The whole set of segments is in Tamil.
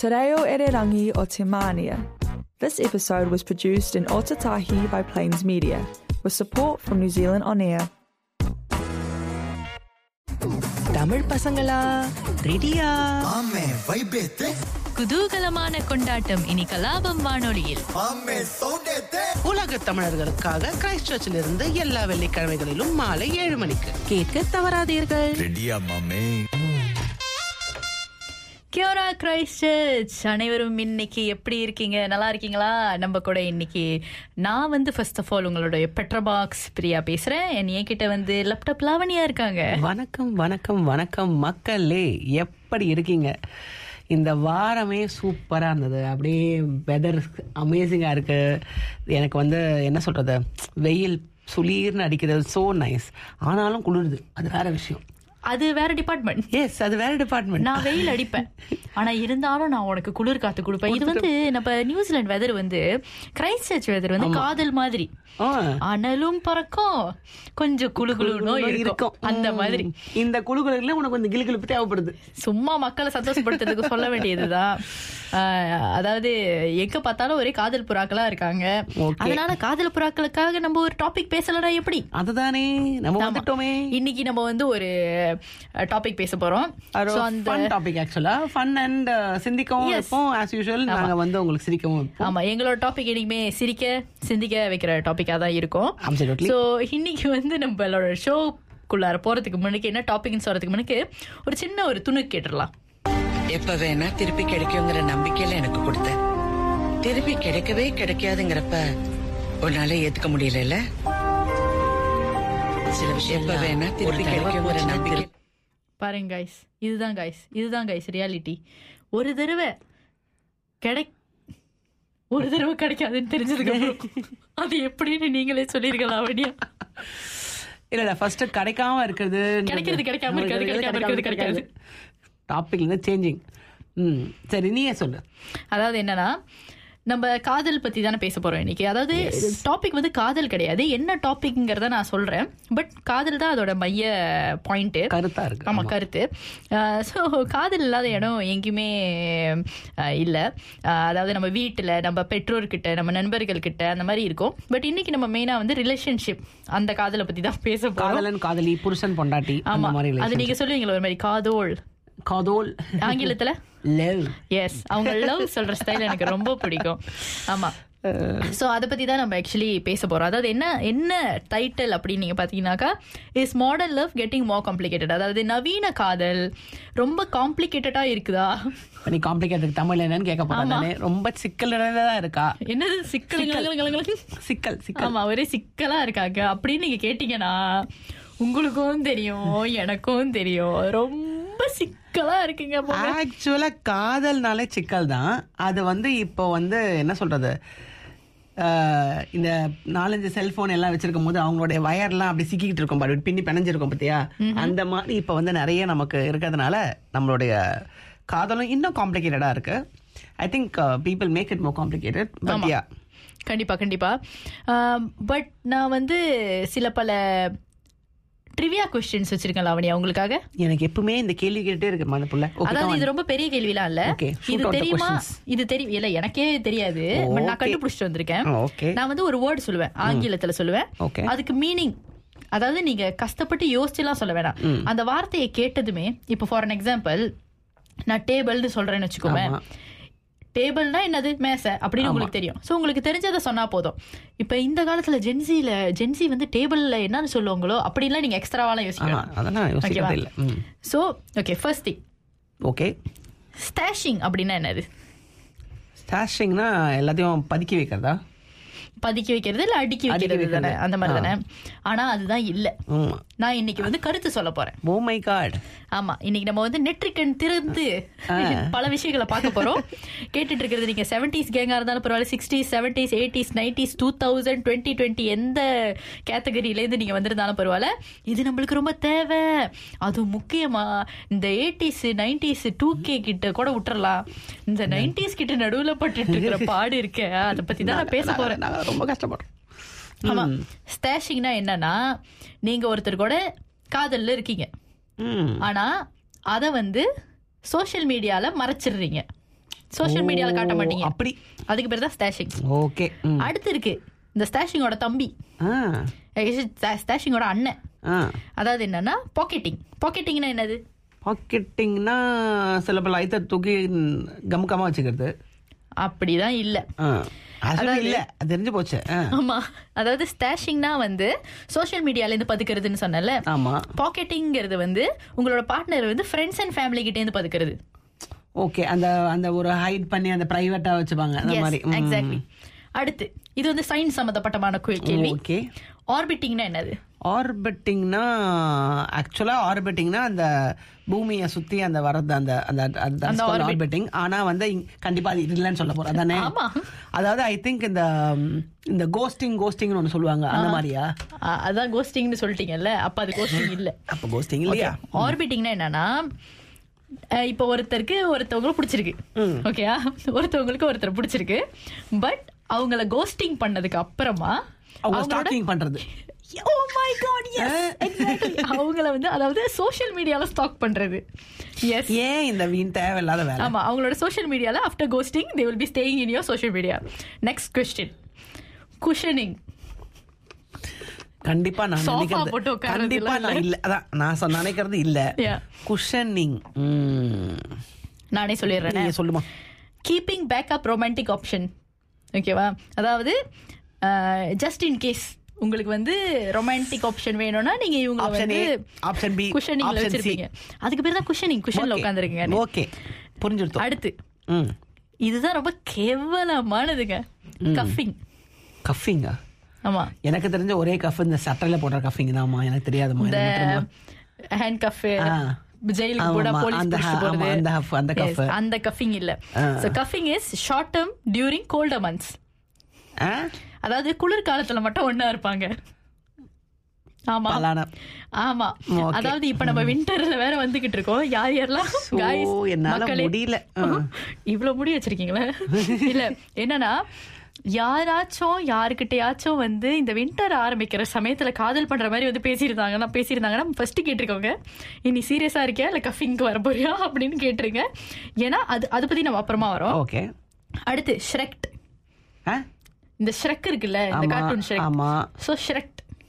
Te reo Ererangi o Te Mania. This episode was produced in Otatahi by Plains Media, with support from New Zealand On Air. Tamil பசங்களா ரெடியா ஆமே வைபேத்தே குதூகலமான கொண்டாட்டம் இனி கலாபம் வானொலியில் ஆமே சவுண்டேத்தே உலக தமிழர்களுக்காக கிரைஸ்ட் சர்ச்சில் இருந்து எல்லா வெள்ளிக்கிழமைகளிலும் மாலை ஏழு மணிக்கு கேட்க தவறாதீர்கள் ரெடியா மாமே கியோரா கிரைஸ்ட் சர்ச் அனைவரும் இன்னைக்கு எப்படி இருக்கீங்க நல்லா இருக்கீங்களா நம்ம கூட இன்னைக்கு நான் வந்து ஃபர்ஸ்ட் ஆஃப் ஆல் உங்களுடைய பெட்ரபாக்ஸ் பிரியா பேசுறேன் என் என்கிட்ட வந்து லேப்டாப் லாவணியா இருக்காங்க வணக்கம் வணக்கம் வணக்கம் மக்களே எப்படி இருக்கீங்க இந்த வாரமே சூப்பராக இருந்தது அப்படியே வெதர் அமேசிங்காக இருக்கு எனக்கு வந்து என்ன சொல்றது வெயில் சுளீர்னு அடிக்கிறது சோ நைஸ் ஆனாலும் குளிருது அது வேற விஷயம் அது வேற டிபார்ட்மெண்ட் எஸ் அது வேற டிபார்ட்மெண்ட் நான் வெயில் அடிப்பேன் ஆனா இருந்தாலும் நான் உனக்கு குளிர் காத்து கொடுப்பேன் இது வந்து நம்ம நியூசிலாந்து வெதர் வந்து கிரைஸ்ட் சர்ச் வெதர் வந்து காதல் மாதிரி அனலும் பறக்கும் கொஞ்சம் குளு குளுனும் இருக்கும் அந்த ம். மாதிரி இந்த குழுகுல உனக்கு கொஞ்சம் கிளுகிழுப்பு தேவைப்படுது சும்மா மக்களை சந்தோஷப்படுத்துறதுக்கு சொல்ல வேண்டியதுதான் ஆஹ், அதாவது எங்க பார்த்தாலும் ஒரே காதல் புறாக்களா இருக்காங்க Okay. அதனால காதல் புறாக்களுக்காக நம்ம ஒரு டாபிக் பேசலடா எப்படி அதுதானே நம்ம ஆமா. வந்துட்டோமே இன்னைக்கு நம்ம வந்து ஒரு டாபிக் பேச போறோம் So, அந்த fun topic actually fun and சிந்திக்கவும் Yes. இருப்போம் ஆஸ் யூஷுவல் நாங்க வந்து உங்களுக்கு சிரிக்கவும் இருப்போம் ஆமா எங்களோட டாபிக் இன்னைக்குமே சிரிக்க சிந்திக்க வைக்கிற டாபிக்கா தான் இருக்கும் Absolutely. சோ இன்னைக்கு வந்து நம்மளோட ஷோ குள்ளார போறதுக்கு முன்னாடி என்ன டாபிக்னு சொல்றதுக்கு முன்னாடி ஒரு சின்ன ஒரு துணு கேட்டுடலாம் எப்ப வேணா திருப்பி கிடைக்குங்கிற நம்பிக்கையில எனக்கு கொடுத்த திருப்பி கிடைக்கவே கிடைக்காதுங்கிறப்ப உன்னால ஏத்துக்க முடியல சில விஷயம் எப்ப வேணா திருப்பி கிடைக்குங்கிற நம்பிக்கை பாருங்க கைஸ் இதுதான் கைஸ் இதுதான் கைஸ் ரியாலிட்டி ஒரு தடவை கிடை ஒரு தடவை கிடைக்காதுன்னு தெரிஞ்சதுக்கு அப்புறம் அது எப்படின்னு நீங்களே சொல்லிருக்கலாம் அவனியா இல்ல இல்ல ஃபர்ஸ்ட் கிடைக்காம இருக்கிறது கிடைக்கிறது கிடைக்காம இருக்காது, கிடைக்காம இருக்கிறது கிடைக்காது. டாபிக் வந்து சேஞ்சிங் ம் சரி நீயே சொல்லு அதாவது என்னன்னா நம்ம காதல் பத்தி தானே பேச போறோம் இன்னைக்கு அதாவது டாபிக் வந்து காதல் கிடையாது என்ன டாபிக்ங்கிறத நான் சொல்றேன் பட் காதல் தான் அதோட மைய பாயிண்ட் கருத்தா இருக்கு ஆமா கருத்து ஸோ காதல் இல்லாத இடம் எங்கேயுமே அஹ், இல்ல அஹ், அதாவது நம்ம வீட்டுல நம்ம பெற்றோர்கிட்ட நம்ம நண்பர்கள் கிட்ட அந்த மாதிரி இருக்கும் பட் இன்னைக்கு நம்ம மெயினா வந்து ரிலேஷன்ஷிப் அந்த காதலை பத்தி தான் பேச போறோம் காதலன் காதலி புருஷன் பொண்டாட்டி ஆமா அந்த மாதிரி அது relationship. நீங்க சொல்லுவீங்களா ஒரு மாதிரி காதோல் காதோல் ஆங்கிலத்துல லவ் எஸ் அவங்க லவ் சொல்ற ஸ்டைல் எனக்கு ரொம்ப பிடிக்கும் ஆமா சோ அத பத்தி தான் நம்ம ஆக்சுவலி பேச போறோம் அதாவது என்ன என்ன டைட்டில் அப்படின்னு நீங்க பாத்தீங்கன்னாக்கா is modern love getting more complicated அதாவது நவீன காதல் ரொம்ப காம்ப்ளிகேட்டடா இருக்குதா நீ காம்ப்ளிகேட்டட் தமிழ் என்னன்னு கேட்க போறானே ரொம்ப சிக்கல் தான் இருக்கா என்னது சிக்கல் சிக்கல் சிக்கல் ஆமா ஒரே சிக்கலா இருக்காங்க அப்படின்னு நீங்க கேட்டீங்கன்னா உங்களுக்கும் தெரியும் எனக்கும் தெரியும் ரொம்ப சிக்கலா இருக்குங்க போங்க. ஆக்சுவலா காதல்னாலே சிக்கல் தான் அது வந்து இப்போ வந்து என்ன சொல்றது ஆஹ் இந்த நாலஞ்சு செல்போன் எல்லாம் வச்சிருக்கும் போது அவங்களுடைய வயர்லாம் அப்படி சிக்கிக்கிட்டு இருக்கும் பாரு பின்னி பிணைஞ்சிருக்கும் பார்த்தியா அந்த மாதிரி இப்போ வந்து நிறைய நமக்கு இருக்கிறதுனால நம்மளுடைய காதலும் இன்னும் காம்ப்ளிகேட்டடா இருக்கு I think people make it more complicated but ya கண்டிப்பா கண்டிப்பா பட் நான் வந்து சில பல ட்ரிவியா கொஸ்டின்ஸ் வச்சிருக்கேன் லாவணியா உங்களுக்காக எனக்கு எப்பவுமே இந்த கேள்வி கேட்டே இருக்கு அந்த புள்ள Okay, அதாவது come on. இது ரொம்ப பெரிய கேள்விலாம் இல்ல Okay, shoot இது out the தெரியுமா questions. இது தெரியும் இல்ல எனக்கே தெரியாது Oh, but நான் okay. கண்டுபிடிச்சிட்டு வந்திருக்கேன் Oh, okay. நான் வந்து ஒரு வேர்டு சொல்லுவேன் ஆங்கிலத்துல சொல்லுவேன் Okay. அதுக்கு மீனிங் அதாவது நீங்க கஷ்டப்பட்டு யோசிச்சுலாம் சொல்ல வேணாம் அந்த வார்த்தையை கேட்டதுமே இப்போ ஃபார் அன் எக்ஸாம்பிள் நான் டேபிள்னு சொல்றேன்னு வச்சுக்கோங்க ஆமா. டேபிள்னா என்னது மேசை அப்படின்னு உங்களுக்கு தெரியும் சோ உங்களுக்கு தெரிஞ்சதை சொன்னா போதும் இப்ப இந்த காலத்துல ஜென்சில ஜென்சி வந்து டேபிள்ல என்னன்னு சொல்லுவாங்களோ அப்படின்லாம் நீங்க எக்ஸ்ட்ராவாலாம் ஆமா யோசிக்கலாம் அதெல்லாம் யோசிக்கிறதே இல்லை ம் so okay first thing okay stashing அப்படின்னா என்னது ஸ்டாஷிங்னா எல்லாத்தையும் பதுக்கி வைக்கிறதா பதுக்கி வைக்கிறது இல்ல அடுக்கி அடுக்கி வைக்கிறது தானே வைக்கிறது. அந்த மாதிரி தானே ஆனா அதுதான் இல்ல ஆமா நான் இன்னைக்கு வந்து கருத்து சொல்ல போறேன் ஓ மை காட் ஆமா இன்னைக்கு நம்ம வந்து நெட்ரிக்கன் திறந்து பல விஷயங்களை பார்க்க போறோம் கேட்டுட்டு இருக்கிறது நீங்க செவன்டிஸ் கேங்கா இருந்தாலும் பரவாயில்ல sixties seventies eighties nineties two thousand twenty twenty எந்த கேட்டகரியில இருந்து நீங்க வந்திருந்தாலும் பரவாயில்ல இது நம்மளுக்கு ரொம்ப தேவை அதுவும் முக்கியமா இந்த எயிட்டிஸ் நைன்டிஸ் டூ கே கிட்ட கூட விட்டுறலாம் இந்த நைன்டிஸ் கிட்ட நடுவுல பட்டுட்டு இருக்கிற பாடு இருக்க அதை பத்தி தான் நான் பேச போறேன் நாங்க ரொம்ப கஷ்டப்படுறோம் ஆமா ஸ்டாஷிங்னா என்னன்னா நீங்க ஒருத்தர் கூட காதல்ல இருக்கீங்க ம் ஆனா அத வந்து சோஷியல் மீடியால மறைச்சிடுறீங்க சோஷியல் மீடியால காட்ட ஓ, மாட்டீங்க அப்படி அதுக்கு பேர் தான் ஸ்டாஷிங் ஓகே ம். அடுத்து இருக்கு இந்த ஸ்டாஷிங்கோட தம்பி ஆ ஸ்டாஷிங்கோட அண்ணன் ஆ அதாவது என்னன்னா பாக்கெட்டிங் பாக்கெட்டிங்னா என்னது பாக்கெட்டிங்னா சில பல ஐத்த தூக்கி கமுக்கமா வச்சுக்கிறது அப்படிதான் இல்ல ஆ. அது இல்ல அது தெரிஞ்சு போச்சு ஆ. ஆமா அதாவது ஸ்டாஷிங்னா வந்து சோஷியல் மீடியால இருந்து பதுக்கிறதுன்னு சொன்னல ஆமா பாக்கெட்டிங்கிறது வந்து உங்களோட பார்ட்னர் வந்து ஃப்ரெண்ட்ஸ் அண்ட் ஃபேமிலி கிட்ட இருந்து பதுக்கிறது ஓகே அந்த அந்த ஒரு ஹைட் பண்ணி அந்த பிரைவேட்டா வச்சுப்பாங்க அந்த மாதிரி ம். எக்ஸாக்ட்லி அடுத்து இது வந்து சயின்ஸ் சம்பந்தப்பட்டமான கே- கேள்வி ஓகே ஆர்பிட்டிங்னா என்னது ஆர்பிட்டிங்னா ஆக்சுவலா ஆர்பிட்டிங்னா அந்த பூமியை சுத்தி அந்த வரது அந்த அந்த அந்த orbit. ஆர்பிட்டிங் ஆனா வந்து இங்க- கண்டிப்பா அது இல்லைன்னு சொல்ல போறேன் அதானே ஆமா. அதாவது ஐ திங்க் இந்த ம், இந்த கோஸ்டிங் கோஸ்டிங்னு ஒண்ணு சொல்லுவாங்க அந்த மாதிரியா ஆ, அதான் கோஸ்டிங்னு சொல்லிட்டீங்கல்ல அப்ப அது கோஸ்டிங் இல்ல அப்ப கோஸ்டிங் இல்லையா ஆர்பிட்டிங்னா என்னன்னா அஹ் இப்போ ஒருத்தருக்கு ஒருத்தவங்கள பிடிச்சிருக்கு ஓகேயா ஒருத்தவங்களுக்கு ஒருத்தர் பிடிச்சிருக்கு பட் அவங்கள கோஸ்டிங் பண்ணதுக்கு அப்புறமா அவங்க அவங்களோட ஸ்டாக்கிங் பண்றது Oh my God, yes, exactly. அவங்கள வந்து அதாவது சோஷியல் மீடியால ஸ்டாக் பண்றது எஸ் ஏன் இந்த வீண் தேவையில்லாத வேலை ஆமா அவங்களோட சோஷியல் மீடியால after ghosting they will be staying in your social media next question cushioning கண்டிப்பா நான் Sofa நினைக்கிறது போட்டு உட்கார்றது கண்டிப்பா இல்ல. நான் இல்ல அதான் நான் சொ- நினைக்கிறது இல்ல Yeah. குஷனிங் நானே சொல்லிடுறேன் நீங்க சொல்லுமா கீப்பிங் பேக்கப் ரொமான்டிக் ஆப்ஷன் ஓகேவா அதாவது ஜஸ்ட் இன் கேஸ் உங்களுக்கு வந்து ரொமான்டிக் ஆப்ஷன் வேணும்னா நீங்க இவங்க Option வந்து A, option B, குஷனிங்ல option C. வச்சிருப்பீங்க அதுக்கு பேர் தான் குஷனிங் குஷன்ல உட்காந்துருக்கீங்க ஓகே புரிஞ்சுடுத்தோம் அடுத்து ம் இதுதான் ரொம்ப கேவலமானதுங்க கஃபிங் கஃபிங்கா ஆமா எனக்கு தெரிஞ்ச ஒரே கஃப் இந்த சட்டையில போடுற கஃபிங் தான்மா எனக்கு தெரியாதுமா இந்த எனக்கு தெரியுமா? ஹேண்ட் கஃப் ஆ. ஜெயிலுக்கு கூட ஆமா, போலீஸ் அந்த பிடிச்சிட்டு ha- ஆமா, போறது அந்த cuff, அந்த cuff. Yes, அந்த கஃபிங் இல்ல so cuffing is short term during colder months ஆ? அதாவது குளிர்காலத்துல மட்டும் ஒண்ணா இருப்பாங்க ஆமா பலான ஆமா Okay. அதாவது இப்ப நம்ம விண்டர்ல வேற வந்துகிட்டு இருக்கோம் யார் யாரெல்லாம் So, guys, என்னால மக்களே. முடியல. ஆ. இவ்வளவு முடி வச்சிருக்கீங்களா இல்ல என்னன்னா யாராச்சும் யாருக்கிட்டயாச்சும் வந்து இந்த வின்டர் ஆரம்பிக்கிற சமயத்துல காதல் பண்ற மாதிரி வந்து பேசியிருந்தாங்கன்னா பேசியிருந்தாங்கன்னா ஃபர்ஸ்ட் கேட்டிருக்கோங்க இனி சீரியஸா இருக்கியா இல்ல கஃபிங்க்கு வர போறியா அப்படின்னு கேட்டுருங்க ஏன்னா அது அதை பத்தி நம்ம அப்புறமா வரோம் ஓகே அடுத்து ஷ்ரெக்ட் ஆ? இந்த ஷ்ரெக் இருக்குல்ல இந்த ஆமா, கார்ட்டூன் ஷ்ரெக் ஆமா. சோ ஷ்ரெக்ட்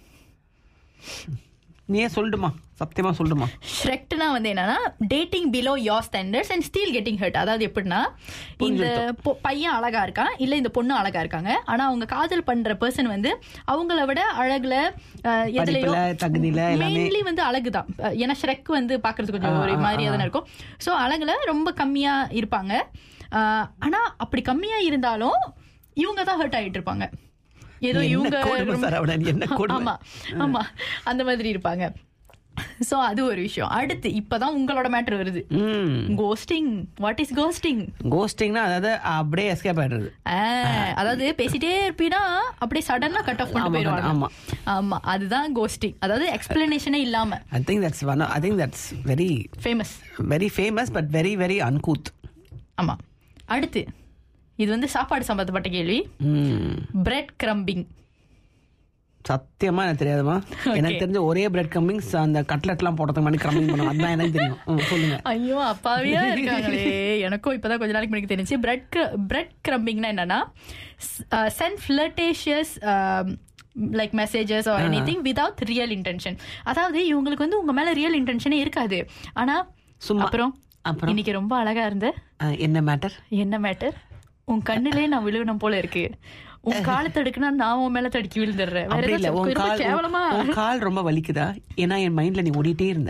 நீயே சொல்லுமா சத்தியமா சொல்லுமா ஷ்ரெக்ட்னா வந்து என்னன்னா dating below your standards and still getting hurt அதாவது எப்படின்னா இந்த பொ- பையன் அழகா இருக்கான் இல்ல இந்த பொண்ணு அழகா இருக்காங்க ஆனா அவங்க காதல் பண்ற பர்சன் வந்து அவங்கள விட அழகுல அஹ், எதுலயோ படிப்புல, தகுதியில எல்லாமே. மெயின்லி வந்து அழகுதான் அஹ், ஏன்னா ஷ்ரெக் வந்து பாக்குறது கொஞ்சம் ஒரு மாதிரியா தானே இருக்கும் சோ அழகுல ரொம்ப கம்மியா இருப்பாங்க அஹ், ஆனா அப்படி கம்மியா இருந்தாலும் இவங்க தான் ஹர்ட் ஆயிட்டு இருப்பாங்க ஏதோ என்ன இவங்க கொடுமை ரொம்ப- சரவணன், என்ன கொடுமை. ஆமா ஆமா அந்த மாதிரி இருப்பாங்க சோ அது ஒரு விஷயம் அடுத்து இப்பதான் உங்களோட மேட்டர் வருது ம் கோஸ்டிங் வாட் இஸ் கோஸ்டிங் கோஸ்டிங்னா அதாவது அப்படியே எஸ்கேப் ஆயிடுறது அதாவது பேசிட்டே இருப்பீனா அப்படியே சடனா கட் ஆஃப் பண்ணிட்டு ஆமா, போயிடுவாங்க ஆமா. ஆமா அதுதான் கோஸ்டிங் அதாவது எக்ஸ்பிளனேஷனே இல்லாம I think that's one I think that's very famous very famous but very very uncouth ஆமா அடுத்து இது வந்து சாப்பாடு சம்பந்தப்பட்ட கேள்வி ம் பிரெட் கிரம்பிங் சத்தியமா எனக்கு தெரியாதுமா எனக்கு தெரிஞ்ச ஒரே பிரெட் கம்மிங்ஸ் அந்த கட்லெட்லாம் போடுறதுக்கு மாதிரி கிரமிங் பண்ணுவோம் அதுதான் எனக்கு தெரியும் ம், சொல்லுங்க ஐயோ அப்பாவியா இருக்காங்களே எனக்கும் இப்பதான் கொஞ்ச நாளைக்கு முன்னாடி தெரிஞ்சு பிரெட் பிரெட் கிரம்பிங்னா என்னன்னா send flirtatious like messages or anything without real intention அதாவது இவங்களுக்கு வந்து உங்க மேல ரியல் இன்டென்ஷனே இருக்காது ஆனா சும்மா. அப்புறம் அப்புறம்? இன்னைக்கு ரொம்ப அழகா இருந்த அஹ், என்ன மேட்டர் என்ன மேட்டர் உன் கண்ணுலே நான் விழுகணும் போல இருக்கு உன் காலை தடுக்குனா நான் உன் மேல தடுக்கி விழுந்துடுறேன் வேற அப்படி இல்ல ஏதாச்சும் உன் ரொம்ப கால் கேவலமா உன்- உன் கால் ரொம்ப வலிக்குதா ஏன்னா என் மைண்ட்ல நீ ஓடிட்டே இருந்த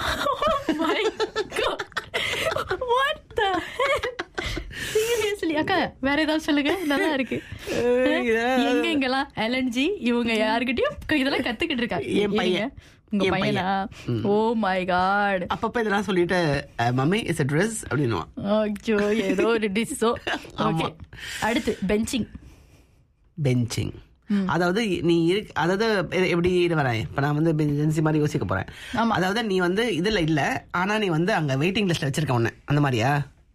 my God. What the hell? Seriously, அக்கா வேற ஏதாவது சொல்லுங்க நல்லா இருக்கு எங்க எங்கெல்லாம் எல்என்ஜி இவங்க யாருக்கிட்டயும் இதெல்லாம் கத்துக்கிட்டு இருக்காங்க என் பையன். இருங்க. உங்க என் பையனா ஓ மை காட் அப்பப்ப இதெல்லாம் சொல்லிட்டு மம்மி இஸ் ட்ரெஸ் அப்படின்னுவான் ஐயோ ஏதோ ஒரு டிஸ்ஸோ ஓகே அடுத்து பெஞ்சிங் பெஞ்சிங் அதாவது நீ இருக்கு அதாவது எ- எப்படி இது வரேன் இப்ப நான் வந்து பெஞ்சன்சி மாதிரி யோசிக்க போறேன் ஆமா. அதாவது நீ வந்து இதுல இல்ல ஆனா நீ வந்து அங்க வெயிட்டிங் லிஸ்ட்ல வச்சிருக்க உன்ன அந்த மாதிரியா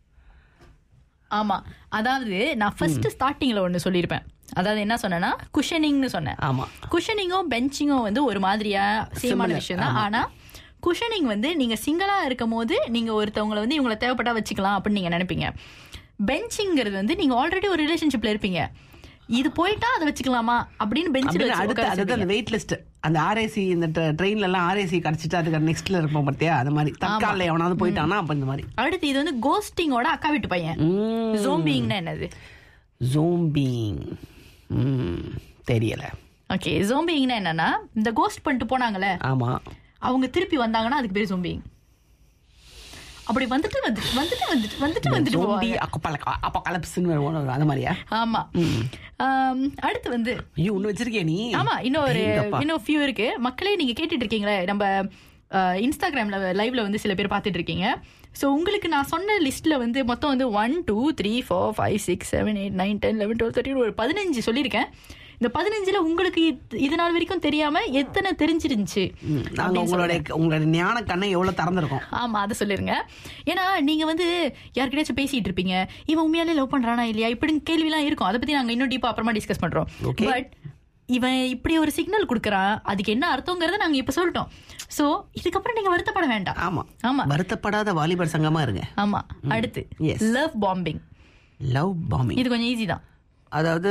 ஆமா அதாவது நான் ஃபர்ஸ்ட் ஸ்டார்டிங்ல ஒன்னு சொல்லியிருப்பேன் அதாவது என்ன சொன்னேன்னா குஷனிங்னு சொன்னேன் ஆமா குஷனிங்கும் பெஞ்சிங்கும் வந்து ஒரு மாதிரியா சேமான Similar, விஷயம் தான் ஆனா குஷனிங் வந்து நீங்க சிங்கிளா இருக்கும் போது நீங்க ஒருத்தவங்களை வந்து இவங்களை தேவைப்பட்டா வச்சுக்கலாம் அப்படின்னு நீங்க நினைப்பீங்க பெஞ்சிங்கிறது வந்து நீங்க ஆல்ரெடி ஒரு ரிலேஷன்ஷிப்ல இருப்பீங்க இது போயிட்டா அதை வச்சுக்கலாமா அப்படின்னு பெஞ்சில் அப்படின்னு அடுத்து அதாவது அந்த வெயிட் லிஸ்ட் அந்த ஆர்ஏசி இந்த ட்ரெயின்ல எல்லாம் ஆர்ஏசி கிடைச்சிட்டு அதுக்கு நெக்ஸ்ட்ல இருப்போம் பார்த்தியா அது மாதிரி தற்காலில் எவனாவது போயிட்டானா அப்ப இந்த மாதிரி அடுத்து இது வந்து கோஸ்டிங்கோட அக்கா வீட்டு பையன் ஜோம்பிங்னா என்னது ஜோம்பிங் தெரியல ஓகே ஜோம்பிங்னா என்னன்னா இந்த கோஸ்ட் பண்ணிட்டு போனாங்கல்ல ஆமா அவங்க திருப்பி வந்தாங்கன்னா அதுக்கு பேர் ஜோம்பிங் அப்படி வந்துட்டு வந்துட்டு வந்துட்டு வந்துட்டு வந்துட்டு வந்துட்டு ஜோம்பி போவாங்க அக்கப்பல அப்பக்கலப்ஸ்னு வரும் அந்த மாதிரியா ஆமா ஆம், அடுத்து வந்து ஐயோ ஒண்ணு வச்சிருக்கியா நீ ஆமா இன்னும் ஒரு அடேங்கப்பா. இன்னும் ஃபியூ இருக்கு மக்களே நீங்க கேட்டுட்டு இருக்கீங்களே நம்ம அஹ், இன்ஸ்டாகிராம்ல லைவ்ல வந்து சில பேர் பார்த்துட்டு இருக்கீங்க ஸோ உங்களுக்கு நான் சொன்ன லிஸ்ட்ல வந்து மொத்தம் வந்து one two three four five six seven eight nine ten eleven twelve thirteen ஒரு பதினஞ்சு சொல்லியிருக்கேன் இந்த பதினஞ்சுல உங்களுக்கு இது- இது நாள் வரைக்கும் தெரியாம எத்தனை தெரிஞ்சிருந்துச்சு ம், நாங்க உங்களுடைய உங்களுடைய ஞான கண்ணை எவ்வளவு திறந்திருக்கோம் ஆமா அதை சொல்லிருங்க ஏன்னா நீங்க வந்து யார்கிட்டயாச்சும் பேசிட்டு இருப்பீங்க இவன் உண்மையாலே லவ் பண்றானா இல்லையா இப்படி கேள்விலாம் இருக்கும் அதை பத்தி நாங்க இன்னும் டீப்பா அப்புறமா டிஸ்கஸ் பண்றோம் Okay. பட் இவன் இப்படி ஒரு சிக்னல் கொடுக்கறான் அதுக்கு என்ன அர்த்தங்கிறத நாங்க இப்ப சொல்லிட்டோம் சோ இதுக்கப்புறம் நீங்க வருத்தப்பட வேண்டாம் ஆமா ஆமா வருத்தப்படாத வாலிபர் சங்கமா இருங்க ஆமா அடுத்து Yes. Love bombing love bombing இது கொஞ்சம் ஈஸி தான் அதாவது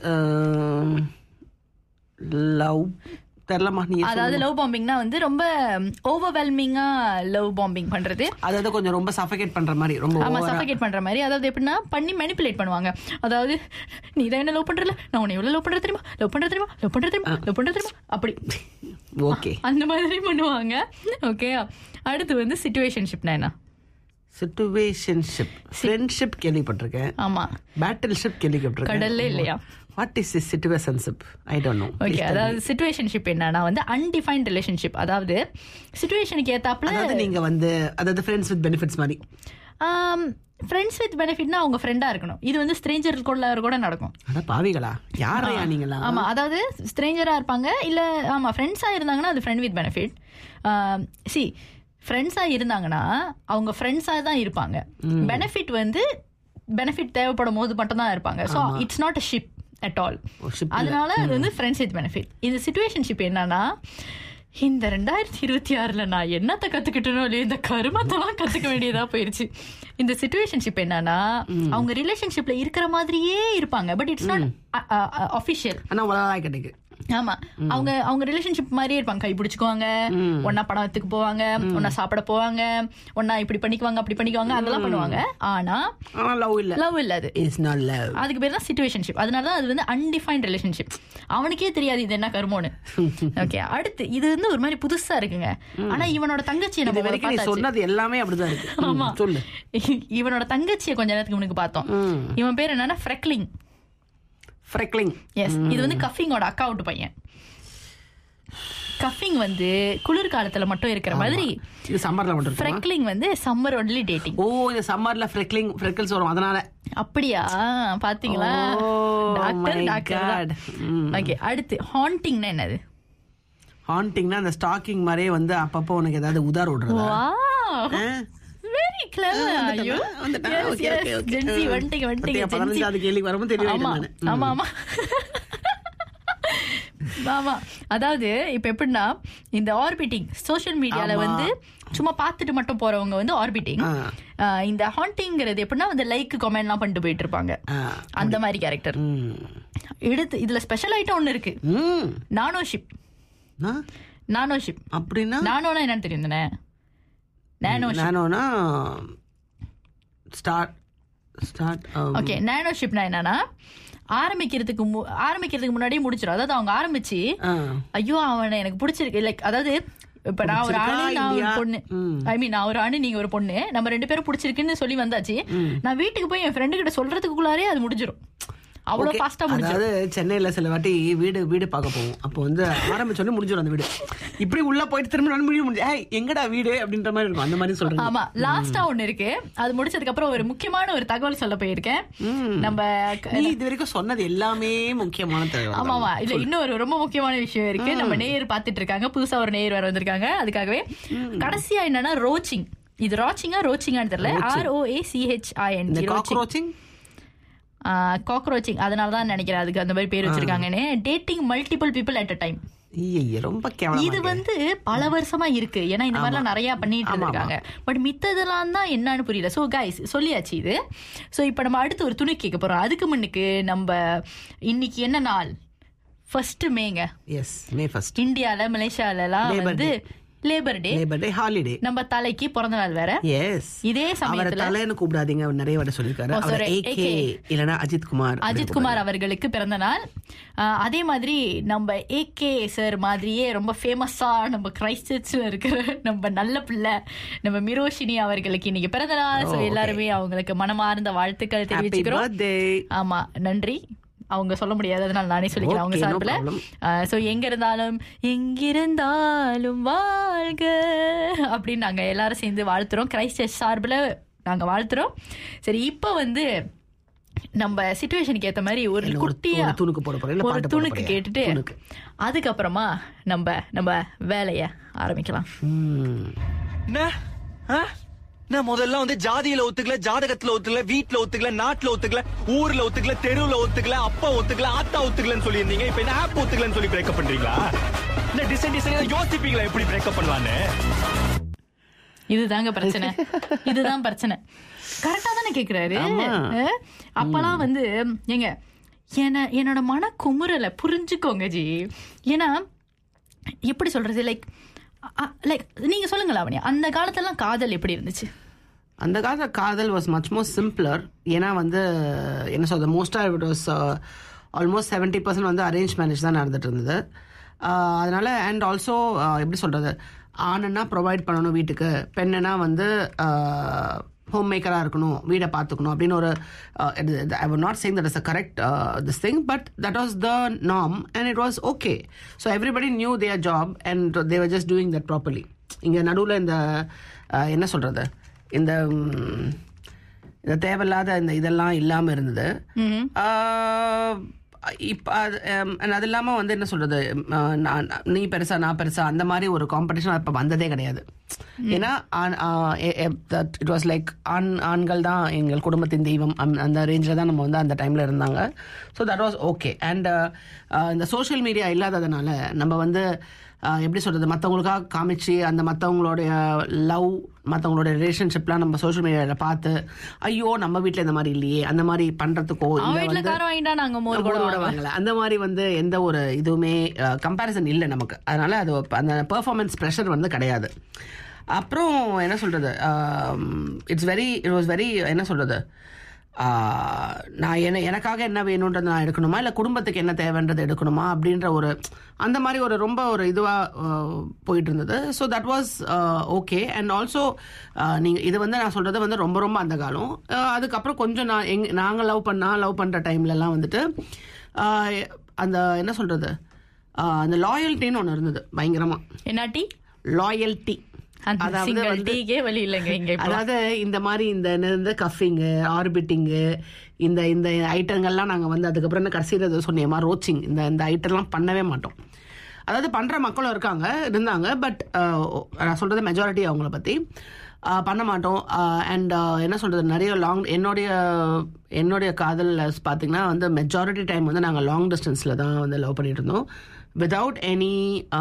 லவ் தெரியலமா நீ அதாவது லவ் பாம்பிங்னா வந்து ரொம்ப ஓவர்வெல்மிங்கா லவ் பாம்பிங் பண்றது அதாவது கொஞ்சம் ரொம்ப சஃபகேட் பண்ற மாதிரி ரொம்ப ஆமா over ஆ- சஃபகேட் பண்ற மாதிரி அதாவது எப்படின்னா பண்ணி மேனிப்புலேட் பண்ணுவாங்க அதாவது நீ தான் என்ன லவ் பண்றல நான் உன்னை எவ்வளவு லவ் பண்ற தெரியுமா லவ் பண்ற தெரியுமா லவ் பண்ற தெரியுமா லவ் பண்ற தெரியுமா அப்படி ஓகே அந்த மாதிரி பண்ணுவாங்க ஓகே அடுத்து வந்து சிச்சுவேஷன்ஷிப்னா என்ன சிச்சுவேஷன்ஷிப் ஃப்ரெண்ட்ஷிப் கேள்விப்பட்டிருக்கேன் ஆமா பேட்டில் ஷிப் கேள்விப்பட்டிருக்கேன் கடல்ல இல்லையா what is is situationship I don't know okay அதாவது சிச்சுவேஷன்ஷிப் என்னன்னா வந்து அன்டிஃபைன்ட் ரிலேஷன்ஷிப் அதாவது சிச்சுவேஷனுக்கு ஏத்தாப்புல அதாவது நீங்க வந்து அதாவது ஃப்ரெண்ட்ஸ் வித் பெனிஃபிட்ஸ் மாதிரி ஃப்ரெண்ட்ஸ் வித் பெனிஃபிட்னா அவங்க ஃப்ரெண்டா இருக்கணும் இது வந்து ஸ்ட்ரேஞ்சர் கூட நடக்கும் அட பாவிகளா யாரையா நீங்களா ஆமா அதாவது ஸ்ட்ரேஞ்சரா இருப்பாங்க இல்ல ஆமா ஃப்ரெண்ட்ஸா இருந்தாங்கன்னா அது ஃப்ரெண்ட் வித் பெனிஃபிட் சி ஃப்ரெண்ட்ஸா இருந்தாங்கன்னா அவங்க ஃப்ரெண்ட்ஸா தான் இருப்பாங்க பெனிஃபிட் வந்து பெனிஃபிட் தேவைப்படும் போது மட்டும் தான் இருப்பாங்க so it's not a ship at all ஓ, ship இல்ல. அதனால அது வந்து ஃப்ரெண்ட்ஸ் வித் பெனிஃபிட் இந்த சிச்சுவேஷன்ஷிப் என்னன்னா இந்த ரெண்டாயிரத்தி இருபத்தி ஆறுல நான் என்னத்தை கத்துக்கிட்டனோ இல்லையோ இந்த கருமத்தெல்லாம் கத்துக்க வேண்டியதா போயிருச்சு இந்த சிச்சுவேஷன்ஷிப் என்னன்னா அவங்க ரிலேஷன்ஷிப்ல இருக்கிற மாதிரியே இருப்பாங்க பட் இட்ஸ் நாட் அஃபிஷியல் ஆனா உலகாய் கிடைக்கு ஆமா அவங்க அவங்க ரிலேஷன்ஷிப் மாதிரியே இருப்பாங்க கை பிடிச்சுக்குவாங்க ஒன்னா படத்துக்கு போவாங்க ஒன்னா சாப்பிட போவாங்க ஒன்னா இப்படி பண்ணிக்குவாங்க அப்படி பண்ணிக்குவாங்க அதெல்லாம் பண்ணுவாங்க ஆனா ஆனா லவ் இல்ல லவ் இல்ல அது இஸ் நாட் லவ் அதுக்கு பேர் தான் சிச்சுவேஷன்ஷிப் அதனால தான் அது வந்து அன்டிஃபைன்ட் ரிலேஷன்ஷிப் அவனுக்கே தெரியாது இது என்ன கர்மோன்னு ஓகே அடுத்து இது வந்து ஒரு மாதிரி புதுசா இருக்குங்க ஆனா இவனோட தங்கச்சியை இது நம்ம ஒரு வரைக்கும் நீ பார்த்தாச்சு. சொன்னது எல்லாமே அப்படிதான் இருக்கு ம், ஆமா சொல்லு இவனோட தங்கச்சியை கொஞ்ச நேரத்துக்கு முன்னுக்கு பார்த்தோம் ம். இவன் பேர் என்னன்னா ஃப்ரெக்லிங் ஃப்ரெக்லிங் எஸ் இது வந்து கஃபிங்கோட அக்கவுண்ட் பையன் கஃபிங் வந்து குளிர்காலத்துல மட்டும் இருக்கிற மாதிரி இது சம்மர்ல மட்டும் இருக்குமா? ஃப்ரெக்லிங் வந்து சம்மர் ஒன்லி டேட்டிங் ஓ இந்த சம்மர்ல ஃப்ரெக்லிங் ஃப்ரெக்கிள்ஸ் வரும் அதனால அப்படியா பாத்தீங்களா Oh doctor my doctor God. ம். ஓகே அடுத்து ஹாண்டிங்னா என்னது ஹாண்டிங்னா அந்த ஸ்டாக்கிங் மாதிரியே வந்து அப்பப்போ உனக்கு ஏதாவது உதார் விடுறதா வாவ் ஆ? வெரி கிளவர் ஐயோ வந்துட்டா? Yes, Okay, yes. okay, okay. Gen Z ஆ. வந்துட்டீங்க வந்துட்டீங்க பத்தியா, Gen Z. பதினஞ்சாவது கேள்வி வரும்போது தெளிவாயிட்டேன் ஆமா நானு. ம். ஆமா ஆமா ஆமா அதாவது இப்ப எப்படின்னா இந்த ஆர்பிட்டிங் சோஷியல் மீடியால ஆமா. வந்து சும்மா பார்த்துட்டு மட்டும் போறவங்க வந்து ஆர்பிட்டிங் ஆ. இந்த ஹாண்டிங்கிறது எப்படின்னா வந்து லைக் கமெண்ட்லாம் பண்ணிட்டு போயிட்டு இருப்பாங்க ஆ. அந்த மாதிரி கேரக்டர் ம். எடுத்து இதுல ஸ்பெஷல் ஐட்டம் ஒண்ணு இருக்கு ம். நானோஷிப் ஆ? நானோஷிப் அப்படின்னா நானோனா என்னன்னு தெரியும் தானே நானோஷிப் நானோனா ஸ்டார்ட் ஸ்டார்ட் ஓகே நானோஷிப்னா என்னன்னா ஆரம்பிக்கிறதுக்கு மு- ஆரம்பிக்கிறதுக்கு முன்னாடியே முடிச்சிடும் அதாவது அவங்க ஆரம்பிச்சு ஐயோ அவனை எனக்கு பிடிச்சிருக்கு லைக் அதாவது இப்ப நான் ஒரு பிடிச்சிருக்கா ஆணு நான் ஒரு இல்லையா? பொண்ணு ம். ஐ மீன் நான் ஒரு ஆணு நீங்க ஒரு பொண்ணு நம்ம ரெண்டு பேரும் பிடிச்சிருக்குன்னு சொல்லி வந்தாச்சு நான் வீட்டுக்கு போய் என் ஃப்ரெண்டு கிட்ட சொல்றதுக்குள்ளாரே அது முடிஞ்சிரும் அவ்வளவு ஃபாஸ்டா முடிஞ்சிரும் அதாவது சென்னையில சில வாட்டி வீடு வீடு பார்க்க போவோம் அப்போ வந்து ஆரம்பிச்சோடனே முடிஞ்சிடும் அந்த வீடு இப்படி உள்ள போயிட்டு திரும்ப நான் முடிய முடியும் ஏய் எங்கடா வீடு அப்படின்ற மாதிரி இருக்கும் அந்த மாதிரி சொல்றேன் ஆமா லாஸ்டா ஒண்ணு இருக்கு அது முடிச்சதுக்கு அப்புறம் ஒரு முக்கியமான ஒரு தகவல் சொல்ல போயிருக்கேன் நம்ம க- நீ இது வரைக்கும் சொன்னது எல்லாமே முக்கியமான தகவல் ஆமா ஆமா இல்ல இன்னொரு ரொம்ப முக்கியமான விஷயம் இருக்கு நம்ம நேயர் பாத்துட்டு இருக்காங்க புதுசா ஒரு நேயர் வர வந்திருக்காங்க அதுக்காகவே கடைசியா என்னன்னா ரோச்சிங் இது ராச்சிங்கா ரோச்சிங்கான்னு தெரியல R O A C H I N இந்த ஜி ரோச்சிங் காக்ரோச்சிங் காக்ரோச்சிங் அதனால தான் நினைக்கிறேன் அதுக்கு அந்த மாதிரி பேர் வச்சிருக்காங்கன்னு dating multiple people at a time ஐயையே, ரொம்ப கேவலமா இது இருக்கு. வந்து பல வருஷமா இருக்கு ஏன்னா இந்த மாதிரிலாம் நிறைய பண்ணிட்டு ஆமா, இருக்காங்க பட் மித்ததெல்லாம் தான் என்னன்னு புரியல சோ கைஸ் சொல்லியாச்சு இது சோ இப்போ நம்ம அடுத்து ஒரு துணி கேட்க போறோம் அதுக்கு முன்னுக்கு நம்ம இன்னைக்கு என்ன நாள் ஃபர்ஸ்ட் மேங்க எஸ் மே ஃபர்ஸ்ட் இந்தியால மலேசியால எல்லாம் Labor வந்து labour day labour day holiday நம்ம தலைக்கு பிறந்த நாள் வேற எஸ் இதே அவரை சமயத்துல தலைன்னு கூப்பிடாதீங்க அவர் நிறைய வாட்டி சொல்லிருக்காரு ஓ, அவர் sorry, ஏகே AK. இல்லனா அஜித் குமார் அஜித் குமார் அவர்களுக்கு பிறந்த நாள் ஆஹ் அதே மாதிரி நம்ம ஏகே சார் மாதிரியே ரொம்ப ஃபேமஸா நம்ம கிரைஸ்ட் சர்ச்ல இருக்கிற நம்ம நல்ல பிள்ளை நம்ம மிரோஷினி அவர்களுக்கு இன்னைக்கு பிறந்த நாள் Oh, ஸோ okay. எல்லாருமே அவங்களுக்கு மனமார்ந்த வாழ்த்துக்கள் ஹாப்பி தெரிவிச்சுக்கிறோம் பர்த்டே ஆமா நன்றி அவங்க சொல்ல முடியாது அதனால நானே சொல்லிக்கிறேன் அவங்க Okay, no சார்பில் problem. சோ எங்க இருந்தாலும் எங்கிருந்தாலும் வாழ்க அப்படின்னு நாங்க எல்லாரும் சேர்ந்து வாழ்த்துறோம் கிரைஸ்ட் சர்ச் சார்பில் நாங்க வாழ்த்துறோம் சரி இப்போ வந்து நம்ம சுச்சுவேஷனுக்கு ஏத்த மாதிரி ஒரு இல்ல, ஒரு குட்டியா ஒரு துணுக்கு போட போறேன், இல்ல ஒரு பாட்டு போட துணுக்கு போறியா? கேட்டுட்டு துணுக்கு. அதுக்கப்புறமா நம்ம நம்ம வேலைய ஆரம்பிக்கலாம் என்ன ஆ? நான் முதல்ல வந்து ஜாதியில ஒத்துக்கல ஜாதகத்துல ஒத்துக்கல வீட்ல ஒத்துக்கல நாட்டுல ஒத்துக்கல ஊர்ல ஒத்துக்கல தெருவுல ஒத்துக்கல அப்பா ஒத்துக்கல ஆத்தா ஒத்துக்கலன்னு சொல்லியிருந்தீங்க இப்ப என்ன ஆப் ஒத்துக்கலன்னு சொல்லி பிரேக்கப் பண்றீங்களா இல்ல டிசைன் டிசைனா யோசிப்பீங்களா எப்படி பிரேக்கப் பண்ணலான்னு இதுதாங்க பிரச்சனை இதுதான் பிரச்சனை கரெக்டா தானே கேக்குறாரு ஆமா. அஹ், அப்பெல்லாம் வந்து ஏங்க என்ன என்னோட மன குமுறலை புரிஞ்சுக்கோங்க ஜி ஏன்னா எப்படி சொல்றது லைக் லைக் நீங்க சொல்லுங்க லாவண்யா அந்த காலத்துலலாம் காதல் எப்படி இருந்துச்சு அந்த காலத்துல காதல் வாஸ் மச் மோர் சிம்பிளர் ஏன்னா வந்து என்ன சொல்றது மோஸ்டா it was almost seventy percent வந்து அரேஞ்ச் மேரேஜ் தான் நடந்துட்டு இருந்தது ஆஹ் அதனால அண்ட் ஆல்சோ எப்படி சொல்றது ஆணுன்னா ப்ரொவைட் பண்ணணும் வீட்டுக்கு பெண்ணுனா வந்து ஹோம் மேக்கராக இருக்கணும் வீடை பார்த்துக்கணும் அப்படின்னு ஒரு I would not change that is a correct this thing but that was the norm and it was okay so everybody knew their job and they were just doing that properly இங்கே நடுவில் இந்த அஹ், என்ன சொல்கிறது இந்த ம், இந்த தேவையில்லாத இந்த இதெல்லாம் இல்லாமல் இருந்தது இப்போ அது um, and அது இல்லாமல் வந்து என்ன சொல்கிறது நீ பெருசா நான் பெருசா அந்த மாதிரி ஒரு காம்படிஷன் இப்போ வந்ததே கிடையாது ஏன்னா இட் வாஸ் லைக் ஆண் ஆண்கள் தான் எங்கள் குடும்பத்தின் தெய்வம் அந்த- அந்த ரேஞ்சில் தான் நம்ம வந்து அந்த டைமில் இருந்தாங்க so that was okay and இந்த சோஷியல் மீடியா இல்லாததுனால நம்ம வந்து ஆஹ் எப்படி சொல்றது மற்றவங்களுக்காக காமிச்சு அந்த மற்றவங்களுடைய லவ் மற்றவங்களுடைய ரிலேஷன்ஷிப்லாம் நம்ம சோஷியல் மீடியாவில் பார்த்து ஐயோ நம்ம வீட்டில் இந்த மாதிரி இல்லையே அந்த மாதிரி பண்ணுறதுக்கோ அவன் இல்லை வீட்டுல வந்து காரம் வாங்கிட்டா நாங்க மோர் கூட கூட கூட வாங்கல அந்த மாதிரி வந்து எந்த ஒரு இதுவுமே கம்பேரிசன் இல்லை நமக்கு அதனால அது அந்த பெர்ஃபார்மன்ஸ் ப்ரெஷர் வந்து கிடையாது அப்புறம் என்ன சொல்றது it's very it was very என்ன சொல்றது ஆஹ், நான் என்ன எனக்காக என்ன வேணுன்றதை நான் எடுக்கணுமா இல்லை குடும்பத்துக்கு என்ன தேவைன்றதை எடுக்கணுமா அப்படின்ற ஒரு அந்த மாதிரி ஒரு ரொம்ப ஒரு இதுவாக போயிட்டு இருந்தது so that was okay and also நீங்கள் இது வந்து நான் சொல்கிறது வந்து ரொம்ப ரொம்ப அந்த காலம் ஆஹ், அதுக்கப்புறம் கொஞ்சம் நான் எங் நாங்கள் லவ் பண்ணா லவ் பண்ணுற டைம்லலாம் வந்துட்டு ஆஹ், அந்த என்ன சொல்கிறது அந்த லாயல்ட்டின்னு ஒன்று இருந்தது பயங்கரமாக என்னாட்டி லாயல்ட்டி அந்த சிங்கிள் டீக்கே வழி இல்லைங்க இங்க இப்போ அதாவது இந்த மாதிரி இந்த இந்த கஃபிங்கு ஆர்பிட்டிங்கு இந்த இந்த ஐட்டங்கள்லாம் நாங்கள் வந்து அதுக்கப்புறம் என்ன கடைசியில் இது சொன்னியமா ரோச்சிங் இந்த இந்த ஐட்டம்லாம் பண்ணவே மாட்டோம் அதாவது பண்ணுற மக்களும் இருக்காங்க இருந்தாங்க பட் நான் சொல்கிறது மெஜாரிட்டி அவங்கள பற்றி பண்ண மாட்டோம் அண்ட் என்ன சொல்கிறது நிறைய லாங் என்னுடைய என்னுடைய காதல் பார்த்தீங்கன்னா வந்து மெஜாரிட்டி டைம் வந்து நாங்கள் லாங் டிஸ்டன்ஸில் தான் வந்து லவ் பண்ணிட்டு இருந்தோம் without any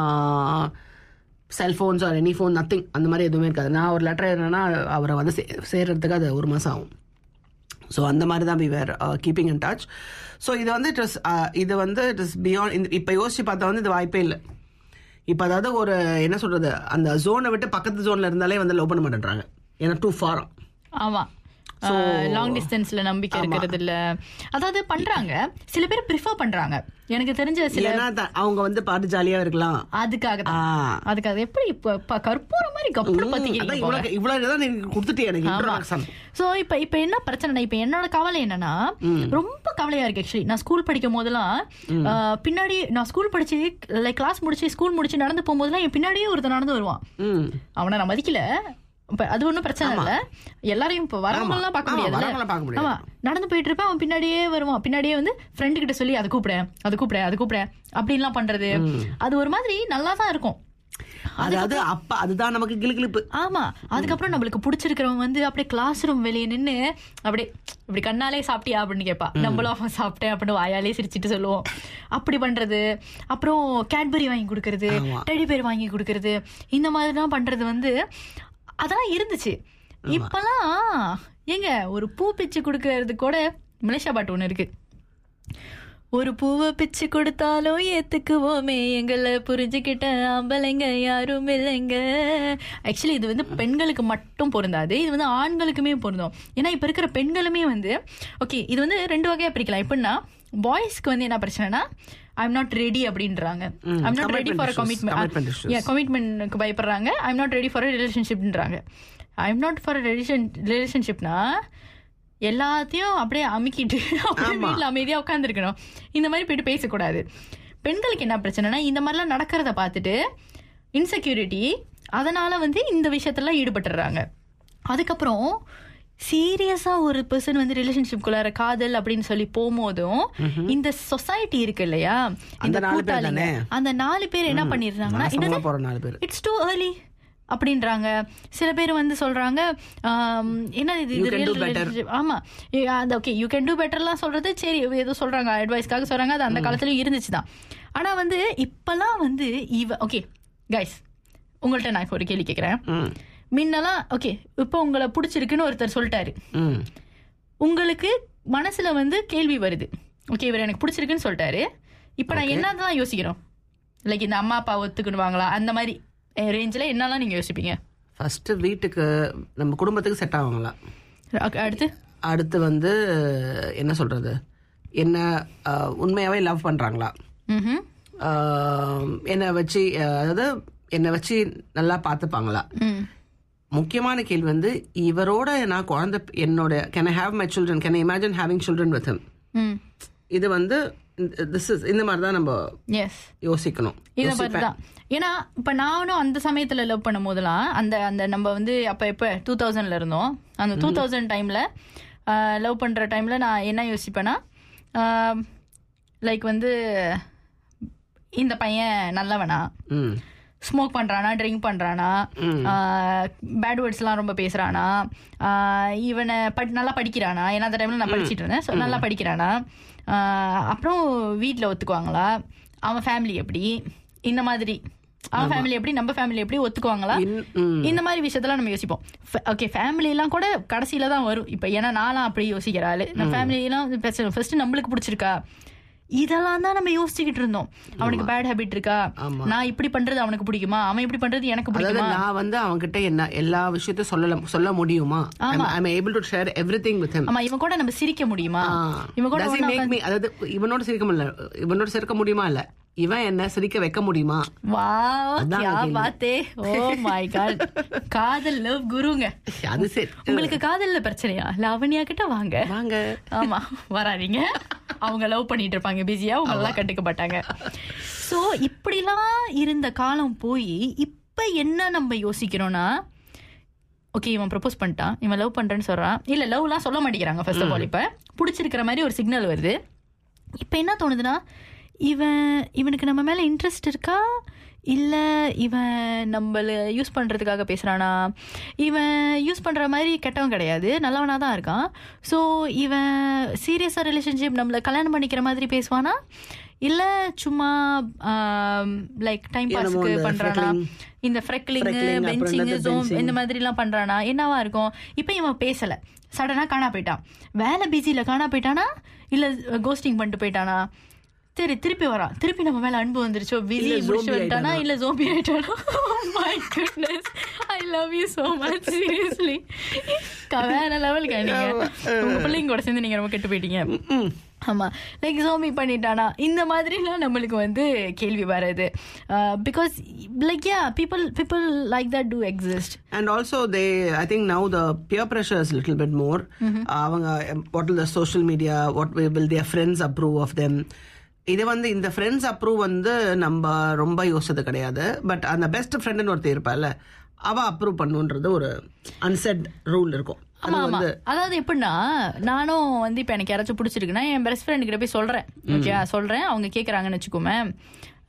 cellphones or any phone nothing அந்த மாதிரி எதுவுமே இருக்காது நான் ஒரு லெட்டர் என்னன்னா அவரை வந்து சே சேர்றதுக்கு அது ஒரு மாதம் ஆகும் ஸோ அந்த மாதிரி தான் we were keeping in touch so இது வந்து இட் இஸ் இது வந்து இட் இஸ் பியாண்ட் இந்த இப்போ யோசிச்சு பார்த்தா வந்து இது வாய்ப்பே இல்லை இப்போ அதாவது ஒரு என்ன சொல்றது அந்த ஜோனை விட்டு பக்கத்து ஜோன்ல இருந்தாலே வந்து லவ் பண்ண மாட்டேன்றாங்க ஏன்னா டூ ஃபாரம் ஆமா லாங் டிஸ்டன்ஸ்ல நம்பிக்கை இருக்கிறது இல்ல அதாவது பண்றாங்க சில பேர் ப்ரிஃபர் பண்றாங்க எனக்கு தெரிஞ்ச சில ஏன்னா த- அவங்க வந்து பாட்டு ஜாலியாக இருக்கலாம் அதுக்காக ஆ. தான் அதுக்காக எப்படி இப்ப இப்ப கற்பூரம் மாதிரி கப்புனு ம், அதான் பத்திக்கிறீங்க இவ்வளவு இவ்வளவு தான் நீங்க கொடுத்துட்டே எனக்கு introduction. சோ இப்ப இப்ப என்ன பிரச்சனை இப்ப என்னோட கவலை என்னன்னா ரொம்ப கவலையா இருக்கு ஆக்சுவலி நான் ஸ்கூல் படிக்கும் போதெல்லாம் ஆஹ், பின்னாடி நான் ஸ்கூல் படிச்சு லைக் கிளாஸ் முடிச்சு ஸ்கூல் முடிச்சு நடந்து போகும்போதெல்லாம் என் பின்னாடியே ஒருத்தன் நடந்து வருவான் ம் அவனை நான் மதிக்கல இப்ப அது ஒண்ணும் பிரச்சனை இல்ல எல்லாரையும் இப்ப வரவங்கலாம் பார்க்க ஆமா, முடியாது வரவங்கள பார்க்க முடியாது. ஆமா நடந்து போயிட்டு இருப்பேன் அவன் பின்னாடியே வருவான் பின்னாடியே வந்து ஃப்ரெண்டு கிட்ட சொல்லி அதை கூப்பிட அதை கூப்பிட அதை கூப்பிட அப்படின்லாம் பண்றது அது ஒரு மாதிரி நல்லா தான் இருக்கும் அதாவது அப்ப அதுதான் நமக்கு கிளுகிளுப்பு ஆமா அதுக்கப்புறம் நம்மளுக்கு பிடிச்சிருக்கிறவங்க வந்து அப்படியே கிளாஸ் ரூம் வெளியே நின்னு அப்படியே இப்படி கண்ணாலே சாப்பிட்டியா அப்படின்னு கேட்பா நம்மளும் அவன் சாப்பிட்டேன் அப்படின்னு வாயாலே சிரிச்சிட்டு சொல்லுவோம் அப்படி பண்றது அப்புறம் கேட்பரி வாங்கி கொடுக்கறது ஆமா. டெடி பேர் வாங்கி கொடுக்கறது இந்த மாதிரிலாம் பண்றது வந்து அதெல்லாம் இருந்துச்சு இப்பெல்லாம் ஏங்க ஒரு பூ பிச்சு கொடுக்கறது கூட மலேசியா பாட்டு ஒண்ணு இருக்கு ஒரு பூவை பிச்சு கொடுத்தாலும் ஏத்துக்குவோமே எங்களை புரிஞ்சுக்கிட்ட ஆம்பளைங்க யாரும் இல்லைங்க ஆக்சுவலி இது வந்து பெண்களுக்கு மட்டும் பொருந்தாது இது வந்து ஆண்களுக்குமே பொருந்தும் ஏன்னா இப்ப இருக்கிற பெண்களுமே வந்து ஓகே இது வந்து ரெண்டு வகையா பிரிக்கலாம் எப்படின்னா பாய்ஸ்க்கு வந்து என்ன பிரச்சனைனா ஐம் நாட் ரெடி அப்படின்றாங்க I'm not ready for commitment issues, commitment issues. Commitment கமிட்மெண்ட்க்கு பயப்படுறாங்க ஐம் நாட் ரெடி ஃபார் ரிலேஷன்ஷிப்ன்றாங்க ஐம் நாட் ஃபார் ரிலேஷன் ரிலேஷன்ஷிப்னா எல்லாத்தையும் அப்படியே அமுக்கிட்டு அப்படியே வீட்டில் அமைதியாக உட்காந்துருக்கணும் இந்த மாதிரி போயிட்டு பேசக்கூடாது பெண்களுக்கு என்ன பிரச்சனைனா இந்த மாதிரிலாம் நடக்கிறத பார்த்துட்டு இன்செக்யூரிட்டி அதனால வந்து இந்த விஷயத்தெல்லாம் ஈடுபட்டுறாங்க அதுக்கப்புறம் சீரியஸா ஒரு பர்சன் வந்து ரிலேஷன்ஷிப்குள்ளார காதல் அப்படின்னு சொல்லி போகும்போதும் இந்த சொசைட்டி இருக்கு இல்லையா இந்த அந்த நாலு பேர் கூட்டாளிங்க, தானே? அந்த நாலு பேர் என்ன பண்ணிடுறாங்கன்னா நாசமா என்னது போற நாலு பேர் இட்ஸ் டூ ஏர்லி அப்படின்றாங்க சில பேர் வந்து சொல்றாங்க ஆம், என்ன இது You இது can real do better. relationship. ஆமா ஏ, அந்த ஓகே யூ கேன் டூ பெட்டர்லாம் சொல்றது சரி ஏதோ சொல்றாங்க அட்வைஸ்க்காக சொல்றாங்க அது அந்த காலத்துலயும் இருந்துச்சு தான் ஆனா வந்து இப்பெல்லாம் வந்து இவ ஓகே கைஸ் உங்கள்ட்ட நான் இப்ப ஒரு கேள்வி கேட்கறேன் ம் முன்னெல்லாம் ஓகே இப்போ உங்களை பிடிச்சிருக்குன்னு ஒருத்தர் சொல்லிட்டாரு ம் உங்களுக்கு மனசுல வந்து கேள்வி வருது ஓகே இவர் எனக்கு பிடிச்சிருக்குன்னு சொல்லிட்டாரு இப்போ நான் என்னதான் யோசிக்கிறோம் லைக் இந்த அம்மா அப்பா ஒத்துக்கணுவாங்களா அந்த மாதிரி ரேஞ்சில் என்னெல்லாம் நீங்க யோசிப்பீங்க ஃபர்ஸ்ட் வீட்டுக்கு நம்ம குடும்பத்துக்கு செட் ஆவாங்களா அ- அடுத்து அடுத்து வந்து என்ன சொல்றது என்ன அஹ், உண்மையாவே லவ் பண்றாங்களா ம்ஹும். அஹ், என்னை வச்சு அஹ், அதாவது என்னை வச்சு நல்லா பார்த்துப்பாங்களா ம் முக்கியமான கேள்வி வந்து இவரோட நான் குழந்தை என்னோட can I have my children can I imagine having children with him hmm இது வந்து திஸ் இஸ் இந்த மாதிரி தான் நம்ம எஸ் யோசிக்கணும் இதை பத்தி தான் ஏன்னா இப்ப நானும் அந்த சமயத்துல லவ் பண்ணும் போதெல்லாம் அந்த அந்த நம்ம வந்து அப்ப எப்ப டூ தௌசண்ட்ல இருந்தோம் அந்த டூ தௌசண்ட் டைம்ல லவ் பண்ற டைம்ல நான் என்ன யோசிப்பேன்னா லைக் வந்து இந்த பையன் நல்லவனா ம் ஸ்மோக் பண்றானா ட்ரிங்க் பண்றானா பேட் வேர்ட்ஸ்லாம் ரொம்ப பேசுறானா ஆஹ் இவனை படி நல்லா படிக்கிறானா ஏன்னா அந்த டைம்ல நான் படிச்சிட்டு இருந்தேன் ஸோ நல்லா படிக்கிறானா ஆஹ் அப்புறம் வீட்டில் ஒத்துக்குவாங்களா அவன் ஃபேமிலி எப்படி இந்த மாதிரி அவன் ஃபேமிலி எப்படி நம்ம ஃபேமிலி எப்படி ஒத்துக்குவாங்களா இன்- ம். இந்த மாதிரி விஷயத்தெல்லாம் நம்ம யோசிப்போம் ஓகே ஃபேமிலி எல்லாம் கூட கடைசியில தான் வரும் இப்போ ஏன்னா நான்லாம் அப்படி யோசிக்கிற ஆளு நம்ம ஃபேமிலி எல்லாம் பிரச்சனை ஃபர்ஸ்ட் நம்மளுக்கு பிடிச்சிருக்கா இதெல்லாம் தான் நம்ம யோசிச்சுக்கிட்டு இருந்தோம் அவனுக்கு பேட் ஹேபிட் இருக்கா ஆமா. நான் இப்படி பண்றது அவனுக்கு பிடிக்குமா அவன் இப்படி பண்றது எனக்கு அதாவது பிடிக்குமா நான் வந்து அவன்கிட்ட என்ன எல்லா விஷயத்தையும் சொல்ல சொல்ல முடியுமா I able to share everything with him ஆமா இவன் கூட நம்ம சிரிக்க முடியுமா இவன் கூட Does he ஒண்ணா make me அதாவது இவனோட சிரிக்க முடியல இவனோட சிரிக்க முடியுமா இல்ல இவன் என்ன சிரிக்க வைக்க முடியுமா வாவ் அதான் क्या கேள்வி. बात है ஓ மை காட் காதல் லவ் குருங்க அது சரி உங்களுக்கு காதல்ல பிரச்சனையா லாவண்யா கிட்ட வாங்க வாங்க ஆமா வராதீங்க அவங்க லவ் பண்ணிட்டு இருப்பாங்க பிஸியா அவங்க எல்லாம் கண்டுக்க மாட்டாங்க சோ இப்படிலாம் இருந்த காலம் போய் இப்ப என்ன நம்ம யோசிக்கிறோம்னா ஓகே இவன் ப்ரப்போஸ் பண்ணிட்டான் இவன் லவ் பண்றேன்னு சொல்றான் இல்ல லவ்லாம் சொல்ல மாட்டேங்கிறாங்க ஃபர்ஸ்ட் ஆஃப் ஆல் இப்ப பிடிச்சிருக்கிற மாதிரி ஒரு சிக்னல் வருது இப்ப என்ன தோணுதுன்னா இவன் இவனுக்கு நம்ம மேல இன்ட்ரெஸ்ட் இருக்கா இல்ல இவன் நம்மள யூஸ் பண்றதுக்காக பேசுறானா இவன் யூஸ் பண்ற மாதிரி கெட்டவன் கிடையாது நல்லவனா தான் இருக்கான் ஸோ இவன் சீரியஸா ரிலேஷன்ஷிப் நம்மள கல்யாணம் பண்ணிக்கிற மாதிரி பேசுவானா இல்ல சும்மா லைக் டைம் என்னமோ பாஸ்க்கு இந்த பண்றானா freckling. இந்த ஃப்ரெக்லிங் Freckling, அப்புறம் பெஞ்சிங் என்னது ஜோம் benching. இந்த மாதிரி எல்லாம் பண்றானா என்னவா இருக்கும் இப்போ இவன் பேசல சடனா காணா போயிட்டான் வேலை பிஸியில காணா போயிட்டானா இல்ல கோஸ்டிங் பண்ணிட்டு போயிட்டானா சரி திருப்பி வரான் திருப்பி நம்ம மேல அன்பு வந்துருச்சோ பிஸி இல்ல முடிச்சு zombie வந்துட்டானா ஆயிட்டானா? இல்ல ஜோம்பி ஆயிட்டானா my goodness I love you so much seriously வேற லெவலுக்கு நீங்க உங்க பிள்ளைங்க கூட சேர்ந்து நீங்க ரொம்ப கெட்டு போயிட்டீங்க ஆமா லைக் ஜோம்பி பண்ணிட்டானா இந்த மாதிரிலாம் நம்மளுக்கு வந்து கேள்வி வருது because like yeah people people like that do exist And also, they, I think now the peer pressure is a little bit more. அவங்க what will the social media, what will will their friends approve of them? இது வந்து இந்த ஃப்ரெண்ட்ஸ் அப்ரூவ் வந்து நம்ம ரொம்ப யோசிச்சது கிடையாது பட் அந்த பெஸ்ட் ஃப்ரெண்டுன்னு ஒருத்தர் இருப்பால அவ அப்ரூவ் பண்ணுன்றது ஒரு அன்செட் ரூல் இருக்கும் அது ஆமா ஆமா வந்து அதாவது எப்படின்னா நானும் வந்து இப்ப எனக்கு யாராச்சும் பிடிச்சிருக்குன்னா என் பெஸ்ட் ஃப்ரெண்ட் கிட்ட போய் சொல்றேன் ஓகே சொல்றேன் அவங்க கேக்குறாங்கன்னு வச்சுக்கோமே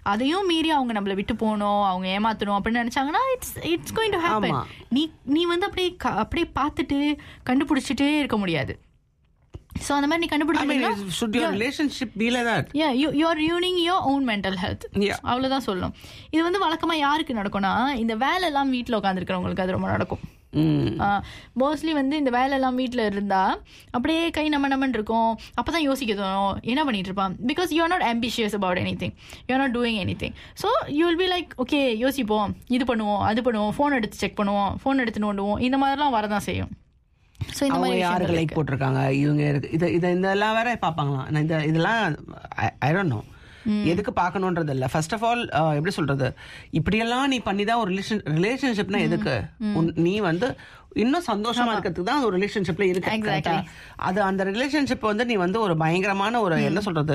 அதையும் மீறி அவங்க நம்மள விட்டு போகணும் அவங்க ஏமாத்தணும் அப்படின்னு நினைச்சாங்கன்னா it's it's going to happen ஆமா. நீ நீ வந்து அப்படியே க- அப்படியே பார்த்துட்டு கண்டுபிடிச்சிட்டே இருக்க முடியாது சோ அந்த மாதிரி நீ I mean, கண்டுபிடிச்சீங்கன்னா should your relationship be like that? yeah you you are ruining your own mental health Yeah. அவ்வளவுதான் சொல்லணும் இது வந்து வழக்கமா யாருக்கு நடக்கும்னா இந்த வேலை எல்லாம் வீட்ல உட்காந்துருக்கிறவங்களுக்கு அது ரொம்ப நடக்கும் Mm. மோஸ்ட்லி வந்து இந்த வேலை எல்லாம் வீட்டில் இருந்தா அப்படியே கை நம்ம நம்மன்னு இருக்கும் அப்பதான் யோசிக்க தோணும் என்ன பண்ணிட்டு இருப்பான் because you are not ambitious about anything you are not doing anything so you will be like okay யோசிப்போம் இது பண்ணுவோம் அது பண்ணுவோம் ஃபோன் எடுத்து செக் பண்ணுவோம் ஃபோன் எடுத்து நோண்டுவோம் இந்த மாதிரிலாம் வரதான் செய்யும் ஸோ இந்த அவங்க மாதிரி யாருக்கு விஷயங்கள் லைக் இருக்கு. போட்டிருக்காங்க இவங்க இருக்கு இது இது இதெல்லாம் வேற பார்ப்பாங்களாம் நான் இந்த இதெல்லாம் ஐ டோன்ட் நோ எதுக்கு பார்க்கணுன்றது இல்ல ஃபர்ஸ்ட் ஆஃப் ஆல் எப்படி சொல்றது இப்படியெல்லாம் நீ பண்ணி தான் ஒரு ரிலேஷன் ரிலேஷன்ஷிப்னா எதுக்கு உன்- நீ வந்து இன்னும் சந்தோஷமா இருக்கிறதுக்கு தான் ஒரு ரிலேஷன்ஷிப்ல இருக்கு Exactly. correct ஆ? அது அந்த ரிலேஷன்ஷிப் வந்து நீ வந்து ஒரு பயங்கரமான ஒரு என்ன சொல்றது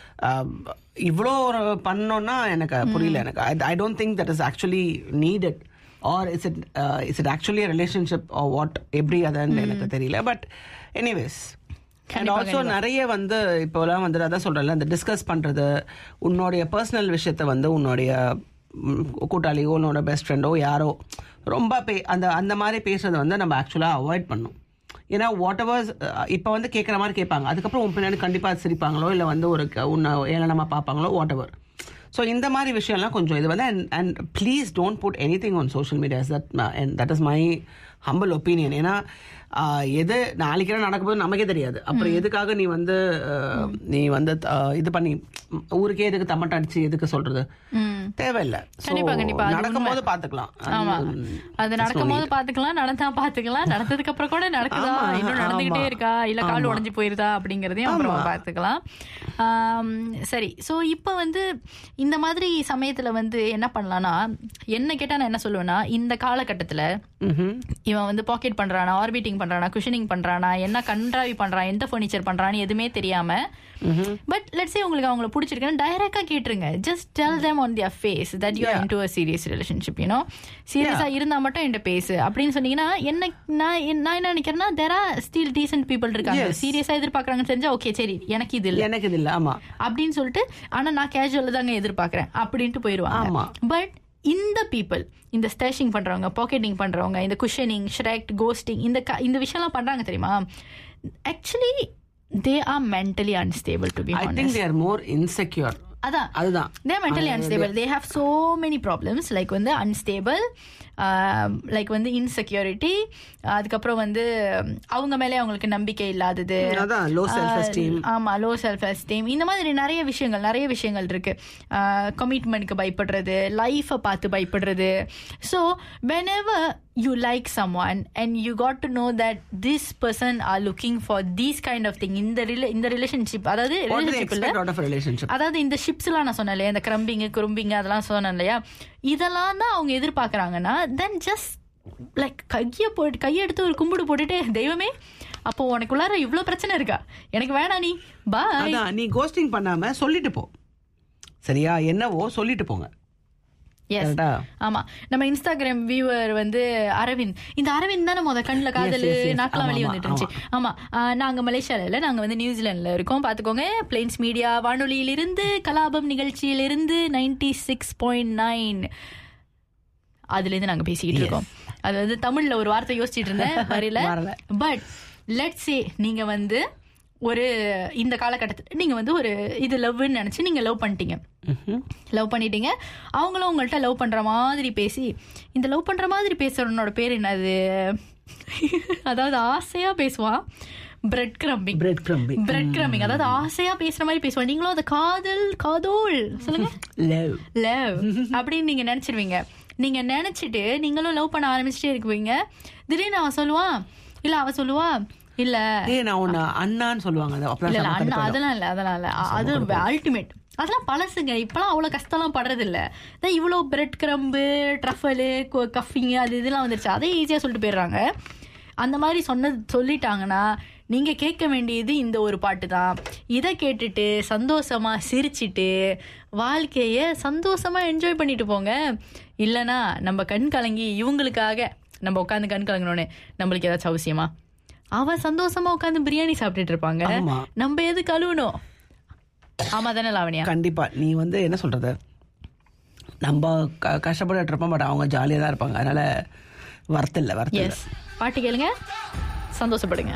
இவ்வளோ ஒரு பண்ணோம்னா எனக்கு புரியல எனக்கு I don't think that is actually needed are is it is it actually relationship what எப்படி அதுன்னு எனக்கு தெரியல பட் எனிவேஸ் அண்ட் கண்டிப்பா, ஆல்சோ நிறைய வந்து இப்போலாம் வந்து அதான் சொல்றேன்ல இந்த டிஸ்கஸ் பண்றது உன்னுடைய பர்சனல் விஷயத்த வந்து உன்னுடைய ம், கூட்டாளியோ உன்னோட பெஸ்ட் ஃப்ரெண்டோ யாரோ ரொம்ப பே அந்த அந்த மாதிரி பேசுறதை வந்து நம்ம ஆக்சுவலாக அவாய்ட் பண்ணணும் ஏன்னா வாட் எவர் இப்போ வந்து கேட்குற மாதிரி கேட்பாங்க அதுக்கப்புறம் உன் பின்னாடி கண்டிப்பாக சிரிப்பாங்களோ இல்லை வந்து ஒரு க- உன்னை ஏளனமாக பார்ப்பாங்களோ வாட் எவர் ஸோ இந்த மாதிரி விஷயம்லாம் கொஞ்சம் இது வந்து and and please don't put anything on social medias that that is my humble opinion ஏன்னா ஆஹ், எது நாளைக்கு என்ன நடக்க போகுது நமக்கே தெரியாது அப்புறம் எதுக்காக நீ வந்து ஆஹ், நீ வந்து ஆஹ், இது பண்ணி ம், ஊருக்கே எதுக்கு தம்மட்ட அடிச்சு எதுக்கு சொல்றது தேவையில்லை So, கண்டிப்பா, கண்டிப்பா. அது நடக்கும்போது உண்மை. பார்த்துக்கலாம் ஆமா அது- அது there's no நடக்கும் போது need. பாத்துக்கலாம் நடந்தா பாத்துக்கலாம் நடந்ததுக்கு அப்புறம் கூட நடக்குதா ஆமா, இன்னும் நடந்துகிட்டே ஆமா. இருக்கா இல்ல கால் ஆமா. உடைஞ்சு போயிருதா அப்படிங்கறதையும் அப்புறம் ஆமா. பாத்துக்கலாம் ஆம், சரி சோ இப்ப வந்து இந்த மாதிரி சமயத்துல வந்து என்ன பண்ணலாம்னா என்ன கேட்டா நான் என்ன சொல்லுவேன்னா இந்த காலகட்டத்துல ம்ஹும். இவன் வந்து பாக்கெட் பண்றானா ஆர்பிட்டிங் பண்றானா குஷனிங் பண்றானா என்ன கன்றாவி பண்றான் எந்த ஃபர்னிச்சர் பண்றான்னு எதுவுமே தெரியாம பட் லெட்ஸ் உங்களுக்கு அவங்கள பிடிச்சிருக்குன்னு டைரக்டா கேட்டுருங்க just tell them on their face that you Yeah. Into a serious relationship you know சீரியஸா இருந்தா மட்டும் என்கிட்ட பேசு அப்படின்னு சொன்னீங்கன்னா என்ன நான் என்ன- நான் என்ன நினைக்கிறேன்னா there are still decent people இருக்காங்க Yes. சீரியஸா எதிர்பார்க்கறாங்கன்னு தெரிஞ்சா ஓகே சரி எனக்கு இது இல்ல எனக்கு இது இல்ல ஆமா அப்படின்னு சொல்லிட்டு ஆனா நான் கேஷுவல் தாங்க எதிர்பார்க்கறேன் அப்படின்ட்டு போயிருவாங்க ஆமா. பட் இந்த பீப்புள் இந்த ஸ்டேஷிங் பண்றவங்க பாக்கெட்டிங் பண்றவங்க இந்த குஷனிங் ஷ்ரெக்ட் கோஸ்டிங் இந்த க- இந்த விஷயம்லாம் பண்றாங்க தெரியுமா actually they are mentally unstable to be I think they're more insecure அதான் அதுதான் they are mentally unstable they have so many problems like வந்து unstable லைக் வந்து இன்செக்யூரிட்டி அதுக்கப்புறம் வந்து அவங்க மேலே அவங்களுக்கு நம்பிக்கை இல்லாதது அதான், low self-esteem. ஆஹ், ஆமா லோ செல்ஃப் எஸ்டீம் இந்த மாதிரி நிறைய விஷயங்கள் நிறைய விஷயங்கள் இருக்கு கமிட்மெண்ட்க்கு பயப்படுறது லைஃபை பார்த்து பயப்படுறது so whenever you like someone and you got to know that this person are looking for these kind of thing இந்த ரிலே இந்த ரிலேஷன்ஷிப் அதாவது what do they relationship expect out of a relationship அதாவது இந்த ஷிப்ஸ்லாம் நான் சொன்னேன் இல்லையா இந்த கிரம்பிங் குறும்பிங் அதெல்லாம் சொன்னேன் இல்லையா இதெல்லாம் தான் அவங்க எதிர்பார்க்கறாங்கன்னா தென் ஜஸ்ட் லைக் கையை போட்டு கையெடுத்து ஒரு கும்பிடு போட்டுட்டு தெய்வமே அப்போ உனக்குள்ளார இவ்ளோ பிரச்சனை இருக்கா எனக்கு வேணாம் நீ பாய் அதான் நீ கோஸ்டிங் பண்ணாம சொல்லிட்டு போ சரியா என்னவோ சொல்லிட்டு போங்க எஸ் கரெக்டா ஆமா நம்ம இன்ஸ்டாகிராம் வியூவர் வந்து அரவிந்த் இந்த அரவிந்த் தான் முத கண்ணுல காதல் yes, yes. நாக்கெல்லாம் ஆமா, வெளியே ஆமா, வந்துட்டு இருந்துச்சு ஆமா ஆஹ் நாங்க மலேசியால இல்ல நாங்க வந்து நியூசிலாந்துல இருக்கோம் பாத்துக்கோங்க பிளேன்ஸ் மீடியா வானொலியிலிருந்து கலாபம் நிகழ்ச்சியிலிருந்து நைன்டி சிக்ஸ் பாயிண்ட் நைன் அதுல இருந்து நாங்க பேசிக்கிட்டு இருக்கோம் அது வந்து தமிழ்ல ஒரு வார்த்தை யோசிச்சிட்டு இருந்தேன் வரல வரல. பட் லெட் சே நீங்க வந்து ஒரு இந்த காலகட்டத்தில் நீங்க வந்து ஒரு இது லவ்னு நினைச்சு நீங்க லவ் பண்ணிட்டீங்க லவ் பண்ணிட்டீங்க அவங்களும் உங்கள்கிட்ட லவ் பண்ற மாதிரி பேசி இந்த லவ் பண்ற மாதிரி பேசுறவனோட பேர் என்னது அதாவது ஆசையா பேசுவான் bread crumbing bread crumbing bread crumbing அதாவது ஆசையா பேசுற மாதிரி பேசுவான் நீங்களும் அதை காதல் காதோல் சொல்லுங்க லவ் லவ் அப்படின்னு நீங்க நினைச்சிருவீங்க நீங்க நினைச்சிட்டு நீங்களும் லவ் பண்ண ஆரம்பிச்சுட்டே இருக்குவீங்க திடீர்னு அவன் சொல்லுவான் இல்ல அவ சொல்லுவா இல்ல ஏய் நான் உன்னை அண்ணான்னு சொல்லுவாங்க அது இல்ல இல்ல அப்பலாம் அண்ணா அதெல்லாம் இல்ல அதெல்லாம் இல்ல அ- அது அல்டிமேட் அதெல்லாம் பழசுங்க இப்பெல்லாம் அவ்வளவு கஷ்டம்லாம் படுறது இல்ல தான் இவ்வளவு பிரெட் கிரம்பு ட்ரஃபலு கஃபிங் அது இதெல்லாம் வந்துருச்சு அதே ஈஸியா சொல்லிட்டு போயிடுறாங்க அந்த மாதிரி சொன்னது சொல்லிட்டாங்கன்னா நீங்க கேட்க வேண்டியது இந்த ஒரு பாட்டு தான் இதை கேட்டுட்டு சந்தோஷமா சிரிச்சிட்டு வாழ்க்கைய சந்தோஷமா என்ஜாய் பண்ணிட்டு போங்க இல்லனா நம்ம கண் கலங்கி இவங்களுக்காக நம்ம உட்காந்து கண் கலங்கணும்னு நம்மளுக்கு ஏதாச்சும் அவசியமா அவ சந்தோஷமா உட்காந்து பிரியாணி சாப்பிட்டுட்டு இருப்பாங்க ஆமா. நம்ம எது கழுவணும் ஆமா தானே லாவணியா கண்டிப்பா நீ வந்து என்ன சொல்றது நம்ம க- கஷ்டப்பட்டு இருப்போம் பட் அவங்க ஜாலியாக தான் இருப்பாங்க அதனால வருத்தம் இல்லை வருத்தம் இல்லை எஸ் பாட்டு கேளுங்க சந்தோஷப்படுங்க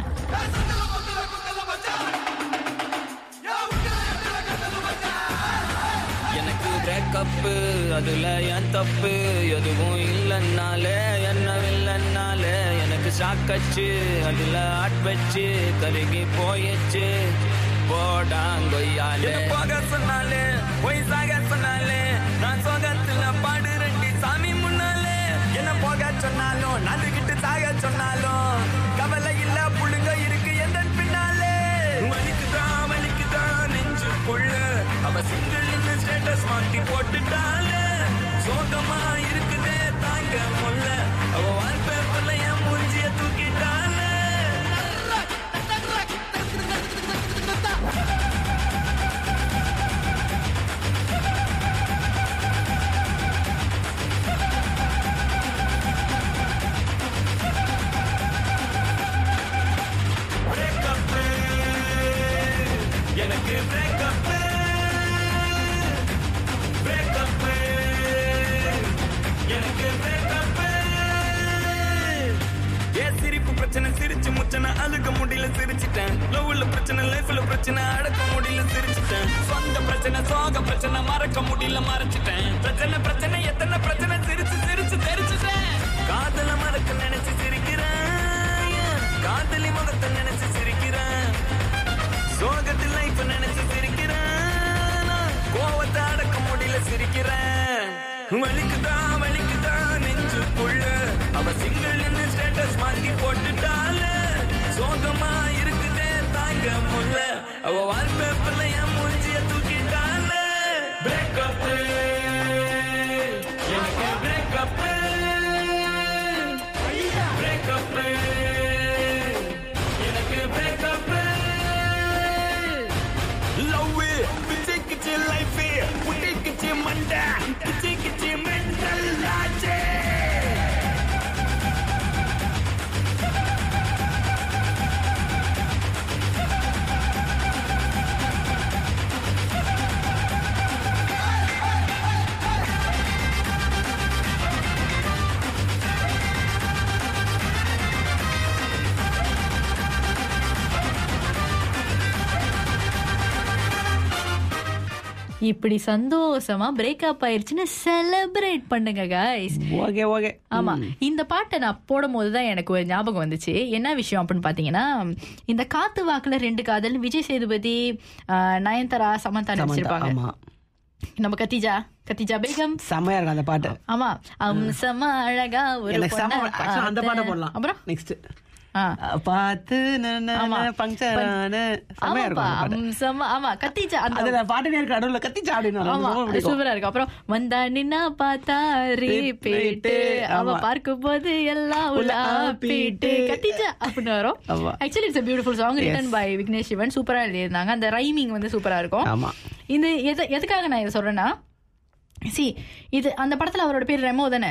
எனக்கு பிரேக்கப்பு அதுல என் தப்பு எதுவும் இல்லைன்னாலே என்ன இல்லைன்னாலே எனக்கு சாக்கச்சு அதுல ஆட் வச்சு கருகி போயிடுச்சு போடாங்கொய்யாலே போக சொன்னாலே பொய் சாக சொன்னாலே நான் சோகத்துல பாடு ரெண்டி சாமி முன்னாலே என்ன போக சொன்னாலும் நடுக்கிட்டு சாக சொன்னாலும் கவலை இல்ல புழுங்க இருக்கு எந்த பின்னாலே வலிக்குதான் வலிக்குதான் நெஞ்சு கொள்ள அவ சிங்கிள் ஸ்டேட்டஸ் மாட்டி போட்டுட்டாலே சோகமா இருக்குதே தாங்க முல்ல அவ வால்பேப்பர்ல என் மூஞ்சிய தூக்கிட்டாலே Breakup. எனக்கு breakup. Breakup. எனக்கு breakup. ஏன் சிரிப்பு பிரச்சனை சிரிச்சு முச்சன அழுக முடியல சிரிச்சிட்டேன் லவ்ல பிரச்சனை லைஃப்ல பிரச்சனை அடக்க முடியல சிரிச்சிட்டேன் சொந்த பிரச்சனை சோக பிரச்சனை மறக்க முடியல மறைச்சிட்டேன் பிரச்சனை பிரச்சனை எத்தனை பிரச்சனை சிரிச்சு சிரிச்சு தெரிச்சுட்டேன் காதல மறக்க நினைச்சு சிரிக்கிறேன் ஏன் காதலி முகத்தை நினைச்சு சிரிக்கிறேன் சோகத்தில் லைஃப் நினைச்சு சிரிக்கிறேன் நான் கோவத்தை அடக்க முடியல சிரிக்கிறேன் வலிக்குதான் வலிக்குதான் நெஞ்சுக்குள்ள அவ சிங்கிள் ஸ்டேட்டஸ் மாத்தி போட்டுட்டால சோகமா இருக்குதே தாங்க முல்ல அவ வால்பேப்பர்ல என் மூஞ்சிய தூக்கிட்டால பிரேக்கப் எனக்கு பிரேக்கப் பிரேக்கப் எனக்கு பிரேக்கப் லவ் பிச்சுக்குச்சு லைஃப் புட்டிக்குச்சு மண்டை பிச்சுக்குச்சு மென்டல் ஆச்சே இப்படி சந்தோஷமா பிரேக்கப் ஆயிருச்சுன்னு செலிப்ரேட் பண்ணுங்க guys ஓகே ஓகே ஆமா இந்த பாட்டை நான் போடும் போதுதான் எனக்கு ஒரு ஞாபகம் வந்துச்சு என்ன விஷயம் அப்படின்னு பாத்தீங்கன்னா இந்த காத்து வாக்குல ரெண்டு காதல் விஜய் சேதுபதி ஆஹ், நயன்தாரா சமந்தா சமந்தா நடிச்சிருப்பாங்க ஆமா நம்ம கத்திஜா கத்திஜா பேகம் செம்மையா இருக்கும் அந்த பாட்டு ஆமா அம்சமா அழகா ஒரு எனக்கு செம்ம பொண்ணை actually அந்த பாட்டை பார்த்தேன். போடலாம் அப்புறம் நெக்ஸ்ட் ஆ. பார்த்து ஆமா. பங்க்சர் செம்மையா இருக்கும் ஆமாப்பா அந்த பாட்டு. அம்சமா ஆமா கத்திஜா அந்த அதுல பாட்டு நேருக்கு நடுவுல கத்திச்சா அப்படின்னு வரும். ஆமா ரொம்ப பிடிக்கும். சூப்பரா இருக்கு அப்புறம் வந்தா நின்னா பார்த்தா ரீபீட்டு அவ ஆமா. பார்க்கும் போது எல்லாம் உள்ள ஆப்பிட்டு கத்திச்சா அப்படின்னு வரும் ஆமா. Actually it's beautiful song Yes. Written by Vignesh Shivan சூப்பரா எழுதியிருந்தாங்க அந்த ரைமிங் வந்து சூப்பரா இருக்கும் ஆமா இது எது எதுக்காக நான் இதை சொல்றேன்னா சி இது அந்த படத்துல அவரோட பேர் ரெமோ தானே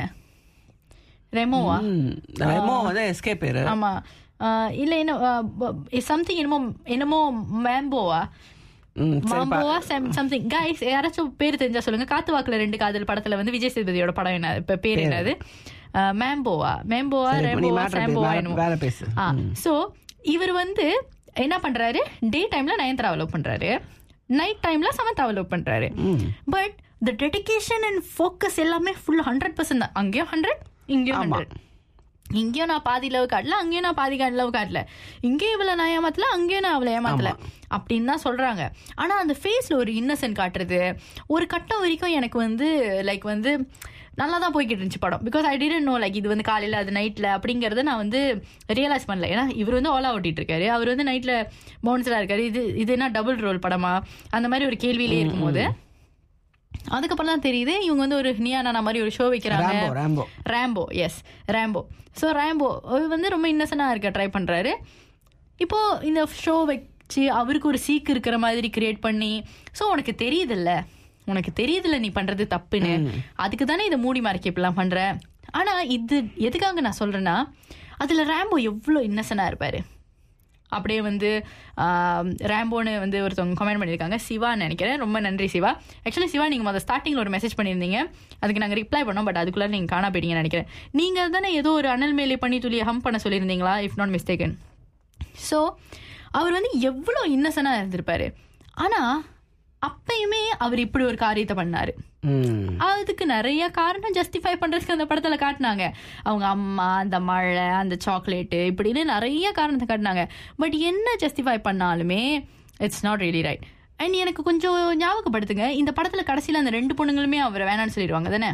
ரெமோவா ம், ரெமோ வந்து எஸ்கே பேரு ஆமா ஆஹ் இல்ல என்ன சம்திங் என்னமோ என்னமோ மேம்போவா ம், சரி, பா- மாம்போவா சம்திங் கைஸ் யாராச்சும் பேர் தெரிஞ்சா சொல்லுங்க காத்து வாக்குல ரெண்டு காதல் படத்துல வந்து விஜய் சேதுபதியோட படம் என்ன இப்ப பேர் என்னது அஹ், மேம்போவா மேம்போவா சரி, இப்ப நீ ரேம்போவா matter சாம்போவா வேற- என்னமோ வேற பேசு. ஆ சோ இவர் வந்து என்ன பண்றாரு டே டைம்ல நயன்தாராவை லவ் பண்றாரு நைட் டைம்ல சமந்தாவை லவ் பண்றாரு but the dedication and focus எல்லாமே ஃபுல் ஹண்ட்ரட் பர்சன்ட் தான் அங்கேயும் ஹண்ட்ரட் இங்கேயும் ஆமா. ஹண்ட்ரட் இங்கேயும் நான் பாதி லவ் காட்டல அங்கேயும் நான் பாதி லவ் காட்டல இங்கேயும் இவளை நான் ஏமாத்தல அங்கேயும் நான் அவளை ஏமாத்தல அப்படின்னு தான் சொல்றாங்க ஆனா அந்த ஃபேஸ்ல ஒரு இன்னசென்ட் காட்டுறது ஒரு கட்டம் வரைக்கும் எனக்கு வந்து லைக் வந்து நல்லா தான் போய்கிட்டு இருந்துச்சு படம் because I didn't know like இது வந்து காலையில அது நைட்ல அப்படிங்கறத நான் வந்து ரியலைஸ் பண்ணல ஏன்னா இவர் வந்து ஓலா ஓட்டிட்டு இருக்காரு அவர் வந்து நைட்ல பவுன்சரா இருக்காரு இது இது என்ன டபுள் ரோல் படமா அந்த மாதிரி ஒரு கேள்வியிலே இருக்கும்போது அதுக்கப்புறம் தான் தெரியுது இவங்க வந்து ஒரு நியானா மாதிரி ஒரு ஷோ வைக்கிறாங்க Rambo Rambo Rambo yes Rambo so Rambo அவர் வந்து ரொம்ப இன்னசென்ட்டாக இருக்க ட்ரை பண்ணுறாரு இப்போ இந்த ஷோ வச்சு அவருக்கு ஒரு சீக் இருக்கிற மாதிரி கிரியேட் பண்ணி ஸோ உனக்கு தெரியுதுல்ல உனக்கு தெரியுதுல்ல நீ பண்றது தப்புன்னு அதுக்கு தானே இதை மூடி மறைக்க இப்படிலாம் பண்ற ஆனா இது எதுக்காக நான் சொல்றேன்னா அதுல ரேம்போ எவ்வளோ இன்னசென்ட்டாக இருப்பாரு அப்படியே வந்து ஆம், ரேம்போன்னு வந்து ஒருத்தவங்க கமெண்ட் பண்ணியிருக்காங்க சிவான்னு நினைக்கிறேன் ரொம்ப நன்றி சிவா ஆக்சுவலி சிவா நீங்கள் முதல் ஸ்டார்டிங்கில் ஒரு மெசேஜ் பண்ணியிருந்தீங்க அதுக்கு நாங்கள் ரிப்ளை பண்ணோம் பட் அதுக்குள்ளே நீங்கள் காணா போயிட்டீங்கன்னு நினைக்கிறேன் நீங்கள் தானே ஏதோ ஒரு அனல் மேலே பண்ணி துளி ஹம் பண்ண சொல்லியிருந்தீங்களா இஃப் நாட் மிஸ்டேக்கன் ஸோ அவர் வந்து எவ்வளோ இன்னசென்ட்டாக இருந்திருப்பாரு ஆனால் அப்பயுமே அவர் இப்படி ஒரு காரியத்தை பண்ணாரு ம். அதுக்கு நிறைய காரணம் ஜஸ்டிஃபை பண்றதுக்கு அந்த படத்துல காட்டினாங்க அவங்க அம்மா அந்த மழை அந்த சாக்லேட்டு இப்படின்னு நிறைய காரணத்தை காட்டினாங்க பட் என்ன ஜஸ்டிஃபை பண்ணாலுமே it's not really right and எனக்கு கொஞ்சம் ஞாபகப்படுத்துங்க இந்த படத்துல கடைசியில அந்த ரெண்டு பொண்ணுங்களுமே அவரை வேணாம்னு சொல்லிடுவாங்க தானே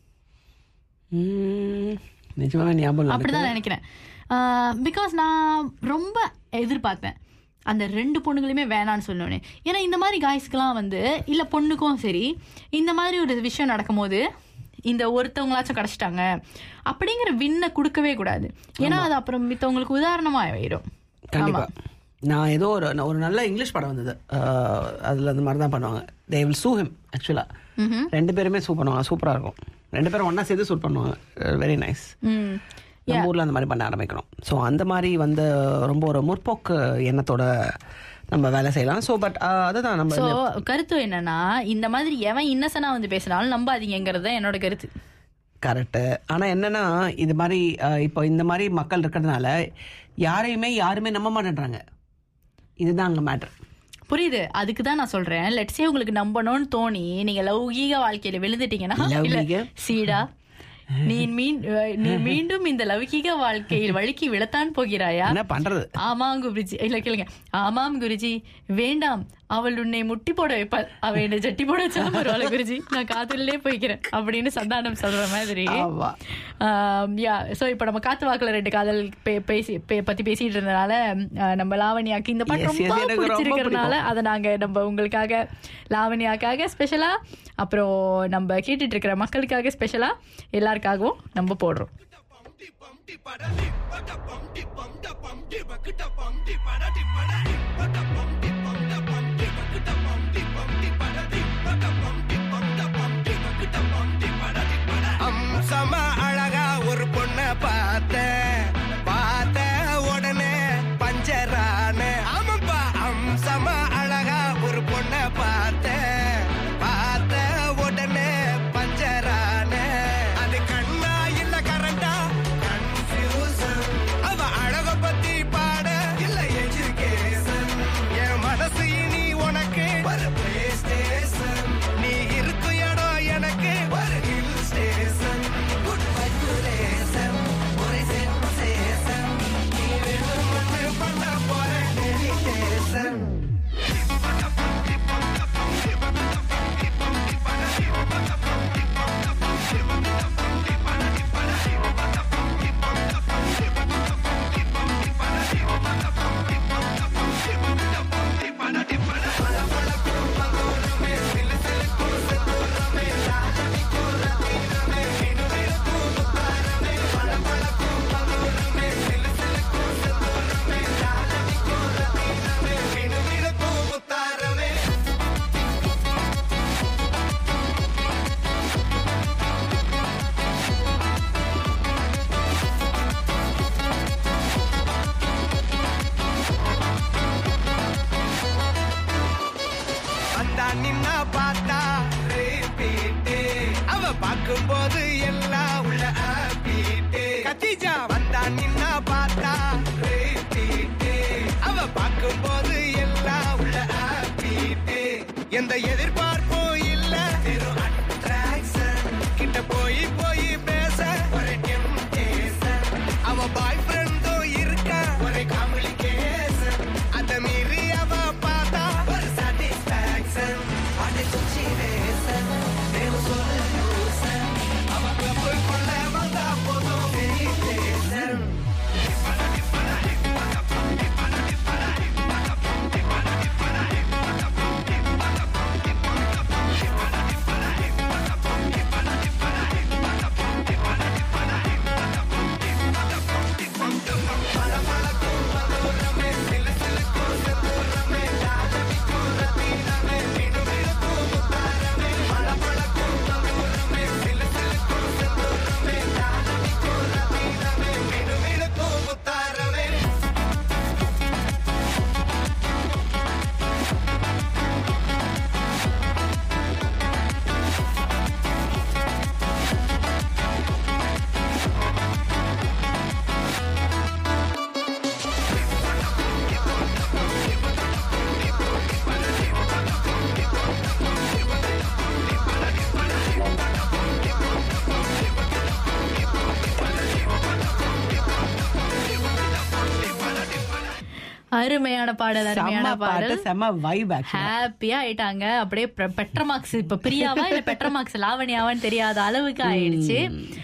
ம், நிஜமாவே ஞாபகம் இல்லை அப்படிதான் எனக்கு. நினைக்கிறேன் பிகாஸ் நான் ரொம்ப எதிர்பார்த்தேன் அந்த ரெண்டு பொண்ணுங்களுமே வேணான்னு சொல்லணும்னு ஏன்னா இந்த மாதிரி காய்ஸ்க்கெல்லாம் வந்து இல்லை பொண்ணுக்கும் சரி இந்த மாதிரி ஒரு விஷயம் நடக்கும்போது இந்த ஒருத்தவங்களாச்சும் கிடச்சிட்டாங்க அப்படிங்கிற வின்னை கொடுக்கவே கூடாது ஏன்னா அது அப்புறம் மித்தவங்களுக்கு உதாரணமா ஆயிடும் கண்டிப்பா நான் ஏதோ ஒரு ஒரு நல்ல இங்கிலீஷ் படம் வந்தது அஹ், அதுல அந்த மாதிரி தான் பண்ணுவாங்க தே வில் சூ ஹிம் ஆக்சுவலா ரெண்டு பேருமே சூ பண்ணுவாங்க சூப்பரா இருக்கும் ரெண்டு பேரும் ஒண்ணா சேர்த்து சூட் பண்ணுவாங்க வெரி நைஸ் ம் நம்ம ஊர்ல அந்த மாதிரி பண்ண ஆரம்பிக்கணும் ஸோ அந்த மாதிரி வந்து ரொம்ப ஒரு முற்போக்கு எண்ணத்தோட நம்ம வேலை செய்யலாம் ஸோ பட் அதுதான் நம்ம ஸோ கருத்து என்னன்னா இந்த மாதிரி எவன் இன்னசென்டா வந்து பேசினாலும் நம்பாதீங்கிறது தான் என்னோட கருத்து கரெக்டு ஆனா என்னன்னா இது மாதிரி அஹ், இப்போ இந்த மாதிரி மக்கள் இருக்கிறதுனால யாரையுமே யாருமே நம்ப மாட்டேன்றாங்க இதுதான் அங்க மேட்டர் புரியுது அதுக்கு தான் நான் சொல்றேன் லெட்ஸே உங்களுக்கு நம்பணும்னு தோணி நீங்க லௌகீக வாழ்க்கையில விழுந்துட்டீங்கன்னா இல்ல லௌகீக? சீடா நீ மீன் நீ மீண்டும் இந்த லௌகீக வாழ்க்கையில் வழுக்கி விழத்தான் போகிறாயா என்ன பண்றது ஆமாம் குருஜி இல்ல கேளுங்க ஆமாம் குருஜி வேண்டாம் அவள் உன்னை முட்டி போட வைப்பாள் அவ என்னை ஜட்டி போட வச்சாலும் பரவாயில்ல குருஜி நான் காதலிலே போய்க்கிறேன் அப்படின்னு சந்தானம் சொல்ற மாதிரி ஆமா. யா ஸோ இப்போ நம்ம காத்து வாக்குல ரெண்டு காதல் பே- பேசி பே- பத்தி பேசிட்டு இருந்தனால ஆஹ், நம்ம லாவண்யாக்கு இந்த பாட்டு Yes, yes, ரொம்ப எனக்கு ரொம்ப பிடிச்சிருக்கிறதுனால அதை நாங்க நம்ம உங்களுக்காக லாவண்யாக்காக ஸ்பெஷலா அப்புறம் நம்ம கேட்டுட்டு இருக்கிற மக்களுக்காக ஸ்பெஷலா எல்லாருக்காகவும் நம்ம போடுறோம் அம்சமா அழகா ஒரு பொண்ண பார்த்தேன் பார்த்த உடனே பஞ்சரான ஆமாப்பா அம்சமா அழகா ஒரு பொண்ண பார்த்தேன் பார்த்த உடனே பஞ்சரான அது கண்ணா இல்ல கரண்டா கன்ஃபியூசன் அவ அழக பத்தி பாட இல்ல எஜுகேஷன் அருமையான பாடல் அருமையான செம்ம பாட்டு பாடல் செம்ம வைப் ஹாப்பியா ஆயிட்டாங்க அப்படியே பெ- பெட்ர மார்க்ஸ் இப்ப பிரியாவா இல்ல பெட்ர மார்க்ஸ் லாவணியாவான்னு தெரியாத அளவுக்கு ஆயிடுச்சு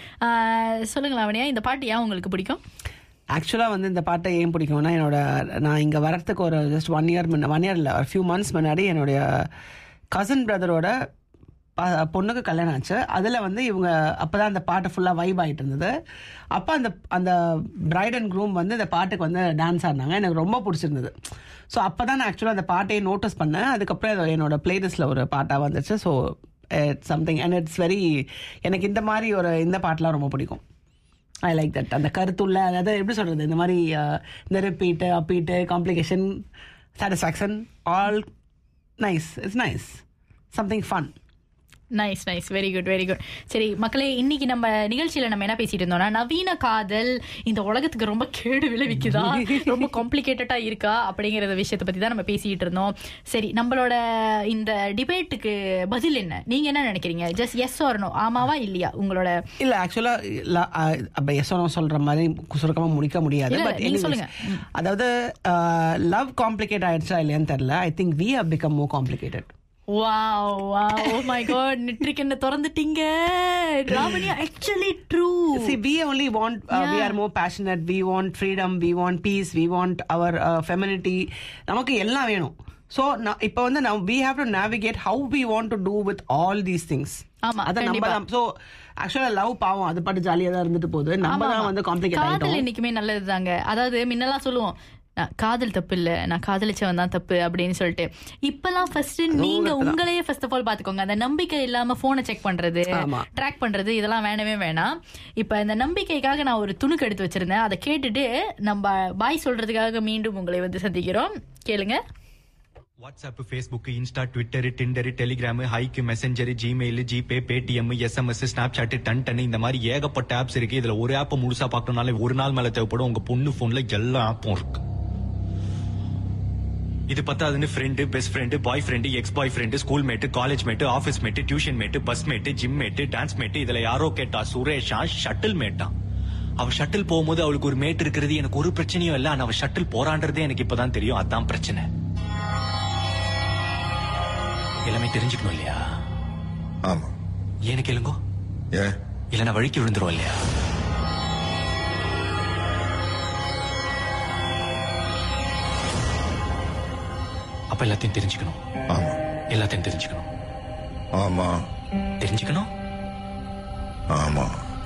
ஆஹ், சொல்லுங்க லாவணியா இந்த பாட்டு ஏன் உங்களுக்கு பிடிக்கும் ஆக்சுவலாக வந்து இந்த பாட்டை ஏன் பிடிக்கும்னா என்னோட நான் இங்கே வரத்துக்கு ஒரு ஜஸ்ட் ஒன் இயர் முன்ன ஒன் இயர் இல்லை ஒரு ஃபியூ மந்த்ஸ் முன்னாடி என்னுடைய கசின் பிரதரோட பொண்ணுக்கு கல்யாணம் ஆச்சு அதில் வந்து இவங்க அப்போ தான் அந்த பாட்டு ஃபுல்லாக வைப் ஆகிட்டு இருந்தது அப்போ அந்த அந்த பிரைட் அண்ட் க்ரூம் வந்து இந்த பாட்டுக்கு வந்து டான்ஸ் ஆடினாங்க எனக்கு ரொம்ப பிடிச்சிருந்தது ஸோ அப்போ தான் நான் ஆக்சுவலாக அந்த பாட்டையே நோட்டீஸ் பண்ணேன் அதுக்கப்புறம் இது என்னோட பிளேலிஸ்ட்டில் ஒரு பாட்டாக வந்துச்சு so something and it's very எனக்கு இந்த மாதிரி ஒரு இந்த பாட்டெலாம் ரொம்ப பிடிக்கும் ஐ லைக் தட் அந்த கருத்துள்ள அதாவது எப்படி சொல்றது இந்த மாதிரி அஹ், இந்த ரிப்பீட்டு அப்பீட்டு complication satisfaction all nice it's nice something fun nice nice very good very good சரி மக்களே இன்னைக்கு நம்ம நிகழ்ச்சியில நம்ம என்ன பேசிட்டு இருந்தோம்னா நவீன காதல் இந்த உலகத்துக்கு ரொம்ப கேடு விளைவிக்குதா ரொம்ப காம்ப்ளிகேட்டடா இருக்கா அப்படிங்கறத விஷயத்தை பத்தி தான் நம்ம பேசிட்டு இருந்தோம் சரி நம்மளோட இந்த டிபேட்டுக்கு பதில் என்ன நீங்க என்ன நினைக்கிறீங்க ஜஸ்ட் எஸ் வரணும் ஆமாவா இல்லையா உங்களோட இல்ல ஆக்சுவலா அப்ப எஸ்ஓனோ சொல்ற மாதிரி சுருக்கமா முடிக்க முடியாது இல்ல, பட் நீங்க சொல்லுங்க. அதாவது லவ் காம்ப்ளிகேட் ஆயிடுச்சா இல்லையான்னு தெரியல I think we have become more complicated wow wow oh my God நெட்ரிக் என்ன திறந்துட்டீங்க ராவணியா actually true See, we only want, uh, we are more passionate, we want freedom, we want peace, we want our uh, femininity. நமக்கு எல்லாம் வேணும் ஸோ இப்போ வந்து now we have to navigate how we want to do with all these things ஆமா, அதை நம்ம கண்டிப்பா. தான் ஸோ ஆக்சுவலாக லவ் பாவம் அது பாட்டு ஜாலியாக தான் இருந்துட்டு போகுது நம்ம ஆமா, தான் ஆமா. வந்து காம்ப்ளிகேட் காதல் ஆகிட்டோம் என்னைக்குமே நல்லதுதாங்க அதாவது முன்னெல்லாம் சொல்லுவோம் நான் காதல் தப்பு இல்ல நான் காதலிச்சவன் தான் தப்பு அப்படின்னு சொல்லிட்டு இப்பெல்லாம் ஃபர்ஸ்ட் நீங்க உங்களையே ஃபர்ஸ்ட் ஆஃப் ஆல் பாத்துக்கோங்க அந்த நம்பிக்கை இல்லாம போனை செக் பண்றது ஆமா. ட்ராக் பண்றது இதெல்லாம் வேணவே வேணாம் இப்ப இந்த நம்பிக்கைக்காக நான் ஒரு துணுக்கு எடுத்து வச்சிருந்தேன் அதை கேட்டுட்டு நம்ம பாய் சொல்றதுக்காக மீண்டும் உங்களை வந்து சந்திக்கிறோம் கேளுங்க WhatsApp Facebook Insta Twitter Tinder Telegram Hike Messenger Gmail GPay Paytm SMS Snapchat ton ton இந்த மாதிரி ஏகப்பட்ட ஆப்ஸ் இருக்கு இதுல ஒரு ஆப் முழுசா பார்க்கணும்னாலே ஒரு நாள் மேல தேவைப்படும் உங்க பொண்ணு போன்ல எல்லா ஆப்பும் இருக்கு இது பத்தாதுன்னு friend best friend boyfriend ex boyfriend school mate college mate office mate tuition mate bus mate gym mate dance mate இதுல யாரோ கேட்டா சுரேஷா ஷட்டில் மேட்டா அவ ஷட்டில் போகும்போது அவளுக்கு ஒரு மேட் இருக்கிறது எனக்கு ஒரு பிரச்சனையும் இல்ல ஆனா அவ ஷட்டில் போறான்றதே எனக்கு இப்பதான் தெரியும் அதான் பிரச்சனை எல்லாமே தெரிஞ்சுக்கணும் இல்லையா ஆமா ஏன்னு கேளுங்கோ ஏன் இல்லைன்னா வழுக்கி விழுந்துரும் இல்லையா அப்ப எல்லாத்தையும் தெரிஞ்சுக்கணும் ஆமா எல்லாத்தையும் தெரிஞ்சுக்கணும் ஆமா தெரிஞ்சுக்கணும் ஆமா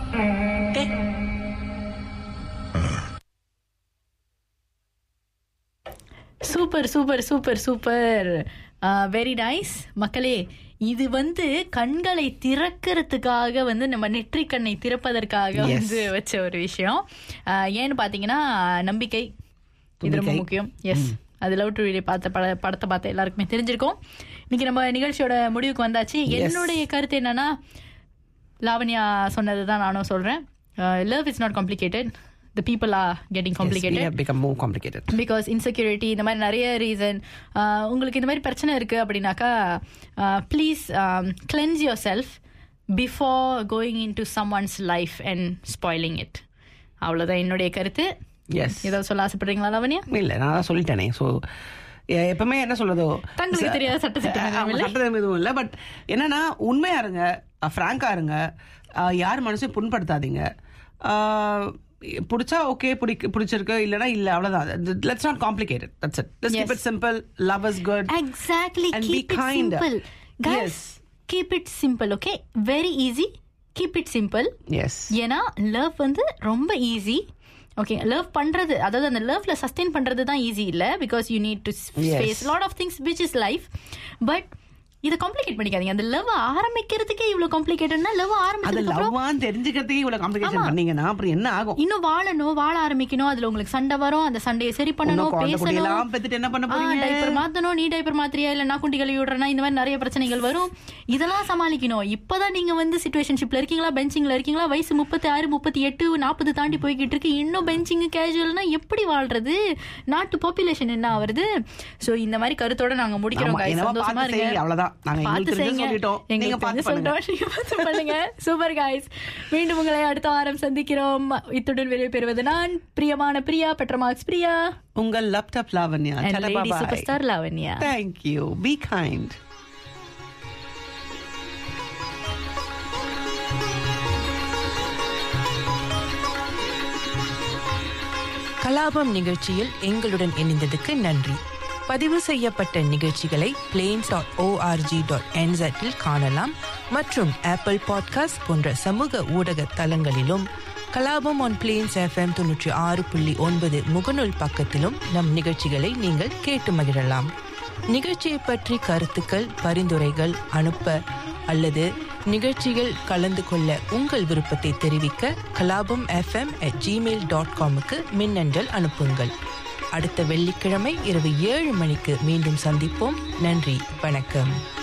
super super super super very nice மக்களே இது வந்து கண்களை திறக்கிறதுக்காக வந்து நம்ம நெற்றிக் கண்ணை திறப்பதற்காக Yes. வந்து வச்ச ஒரு விஷயம் ஆஹ் ஏன்னு பாத்தீங்கன்னா நம்பிக்கை இது ரொம்ப நம்பிக்கை. முக்கியம் எஸ் அது லவ் டு பார்த்த பட படத்தை பார்த்த எல்லாருக்குமே தெரிஞ்சிருக்கும் இன்னைக்கு நம்ம நிகழ்ச்சியோட முடிவுக்கு வந்தாச்சு என்னுடைய கருத்து என்னன்னா லாவண்யா சொன்னது தான் நானும் சொல்றேன் love is not complicated the people are getting Yes, we complicated have become more complicated. Because insecurity இந்த மாதிரி நிறைய ரீசன் உங்களுக்கு இந்த மாதிரி பிரச்சனை இருக்கு அப்படின்னாக்கா please cleanse yourself before going into some one's life and spoiling it அவ்வளோதான் என்னுடைய கருத்து Yes. ஏதாவது சொல்ல ஆசைப்படுறீங்களா லவண்யா இல்ல நான் தான் சொல்லிட்டேனே ஸோ எப்பவுமே என்ன சொல்றதோ தங்களுக்கு தெரியாத சட்ட சிக்கல் எதுவும் இல்லை? சட்டம் எதுவும் இல்லை பட் என்னன்னா உண்மையா இருங்க ஃப்ராங்கா இருங்க அஹ், யார் மனசையும் புண்படுத்தாதீங்க அஹ், பிடிச்சா ஓகே பிடிக்க பிடிச்சிருக்கு இல்லைன்னா இல்ல அவ்வளவுதான் let's not complicated that's it let's keep Yes. It simple love is good exactly And be keep it kind. Simple Yes. Guys keep it simple okay very easy keep it simple yes ஏன்னா லவ் வந்து ரொம்ப ஈஸி ஓகே லவ் பண்றது அதாவது அந்த லவ்ல சஸ்டெயின் பண்றது தான் ஈஸி இல்ல because you need to Yes. Face lot of things which is life but இதை காம்ப்ளிகேட் பண்ணிக்காதீங்க அந்த லவ் ஆரம்பிக்கிறதுக்கே இவ்வளவு காம்ப்ளிகேட்டட்னா லவ் அது ஆரம்பிச்சதுக்கு அப்புறம் லவ்வான்னு தெரிஞ்சுக்கிறதுக்கே இவ்வளவு காம்ப்ளிகேஷன் ஆமா. பண்ணீங்கன்னா அப்புறம் என்ன ஆகும் இன்னும் வாழணும் வாழ ஆரம்பிக்கணும் அதுல உங்களுக்கு சண்டை வரும் அந்த சண்டையை சரி பண்ணணும் இன்னும் குழந்தை பேசணும் குட்டியெல்லாம் பெத்துட்டு என்ன பண்ண போறீங்க? டைப்பர் மாத்தணும் நீ டைப்பர் மாத்திரியா இல்ல நான் குண்டி கழுவி விடுறேன்னா இந்த மாதிரி நிறைய பிரச்சனைகள் வரும் இதெல்லாம் சமாளிக்கணும் இப்பதான் நீங்க வந்து சிச்சுவேஷன்ஷிப்ல இருக்கீங்களா பெஞ்சிங்ல இருக்கீங்களா வயசு முப்பத்தி ஆறு முப்பத்தி எட்டு நாற்பது தாண்டி போய்கிட்டு இருக்கு இன்னும் பெஞ்சிங் கேஜுவல்னா எப்படி வாழ்றது நாட்டு பாப்புலேஷன் என்ன ஆகுறது சோ இந்த மாதிரி கருத்தோட நாங்க முடிக்கிறோம் ஆமா, guys. என்னவோ சந்தோஷமா பார்த்து இருங்க செய், அவ்வளவுதான் தான் நாங்க பார்த்து எங்களுக்கு தெரிஞ்ச செய்யுங்க சொல்லிட்டோம் நீங்க எங்களுக்கு பார்த்து தெரிஞ்ச பண்ணுங்க சொல்லிட்டோம். நீங்க பார்த்து பண்ணுங்க சூப்பர் காய்ஸ் மீண்டும் உங்களை அடுத்த வாரம் சந்திக்கிறோம் இத்துடன் வெளியே பெறுவது நான் பிரியமான பிரியா பெட்ரமாக்ஸ் பிரியா உங்கள் laptop Lavanya and Tada, lady bye-bye. superstar Lavanya Thank you. Be kind. Kalabam நிகழ்ச்சியில் எங்களுடன் இணைந்ததுக்கு நன்றி பதிவு செய்யப்பட்ட நிகழ்ச்சிகளை பிளேன்ஸ் டாட் ஓஆர்ஜி டாட் என்செட்டில் காணலாம் மற்றும் ஆப்பிள் பாட்காஸ்ட் போன்ற சமூக ஊடக தளங்களிலும் கலாபம் ஆன் பிளேன்ஸ் எஃப்எம் தொன்னூற்றி ஆறு புள்ளி ஒன்பது முகநூல் பக்கத்திலும் நம் நிகழ்ச்சிகளை நீங்கள் கேட்டு மகிழலாம் நிகழ்ச்சியை பற்றி கருத்துக்கள் பரிந்துரைகள் அனுப்ப அல்லது நிகழ்ச்சிகள் கலந்து கொள்ள உங்கள் விருப்பத்தை தெரிவிக்க Kalabam FM at Gmail dot காமுக்கு மின்னஞ்சல் அனுப்புங்கள் அடுத்த வெள்ளிக்கிழமை இரவு ஏழு மணிக்கு மீண்டும் சந்திப்போம் நன்றி வணக்கம்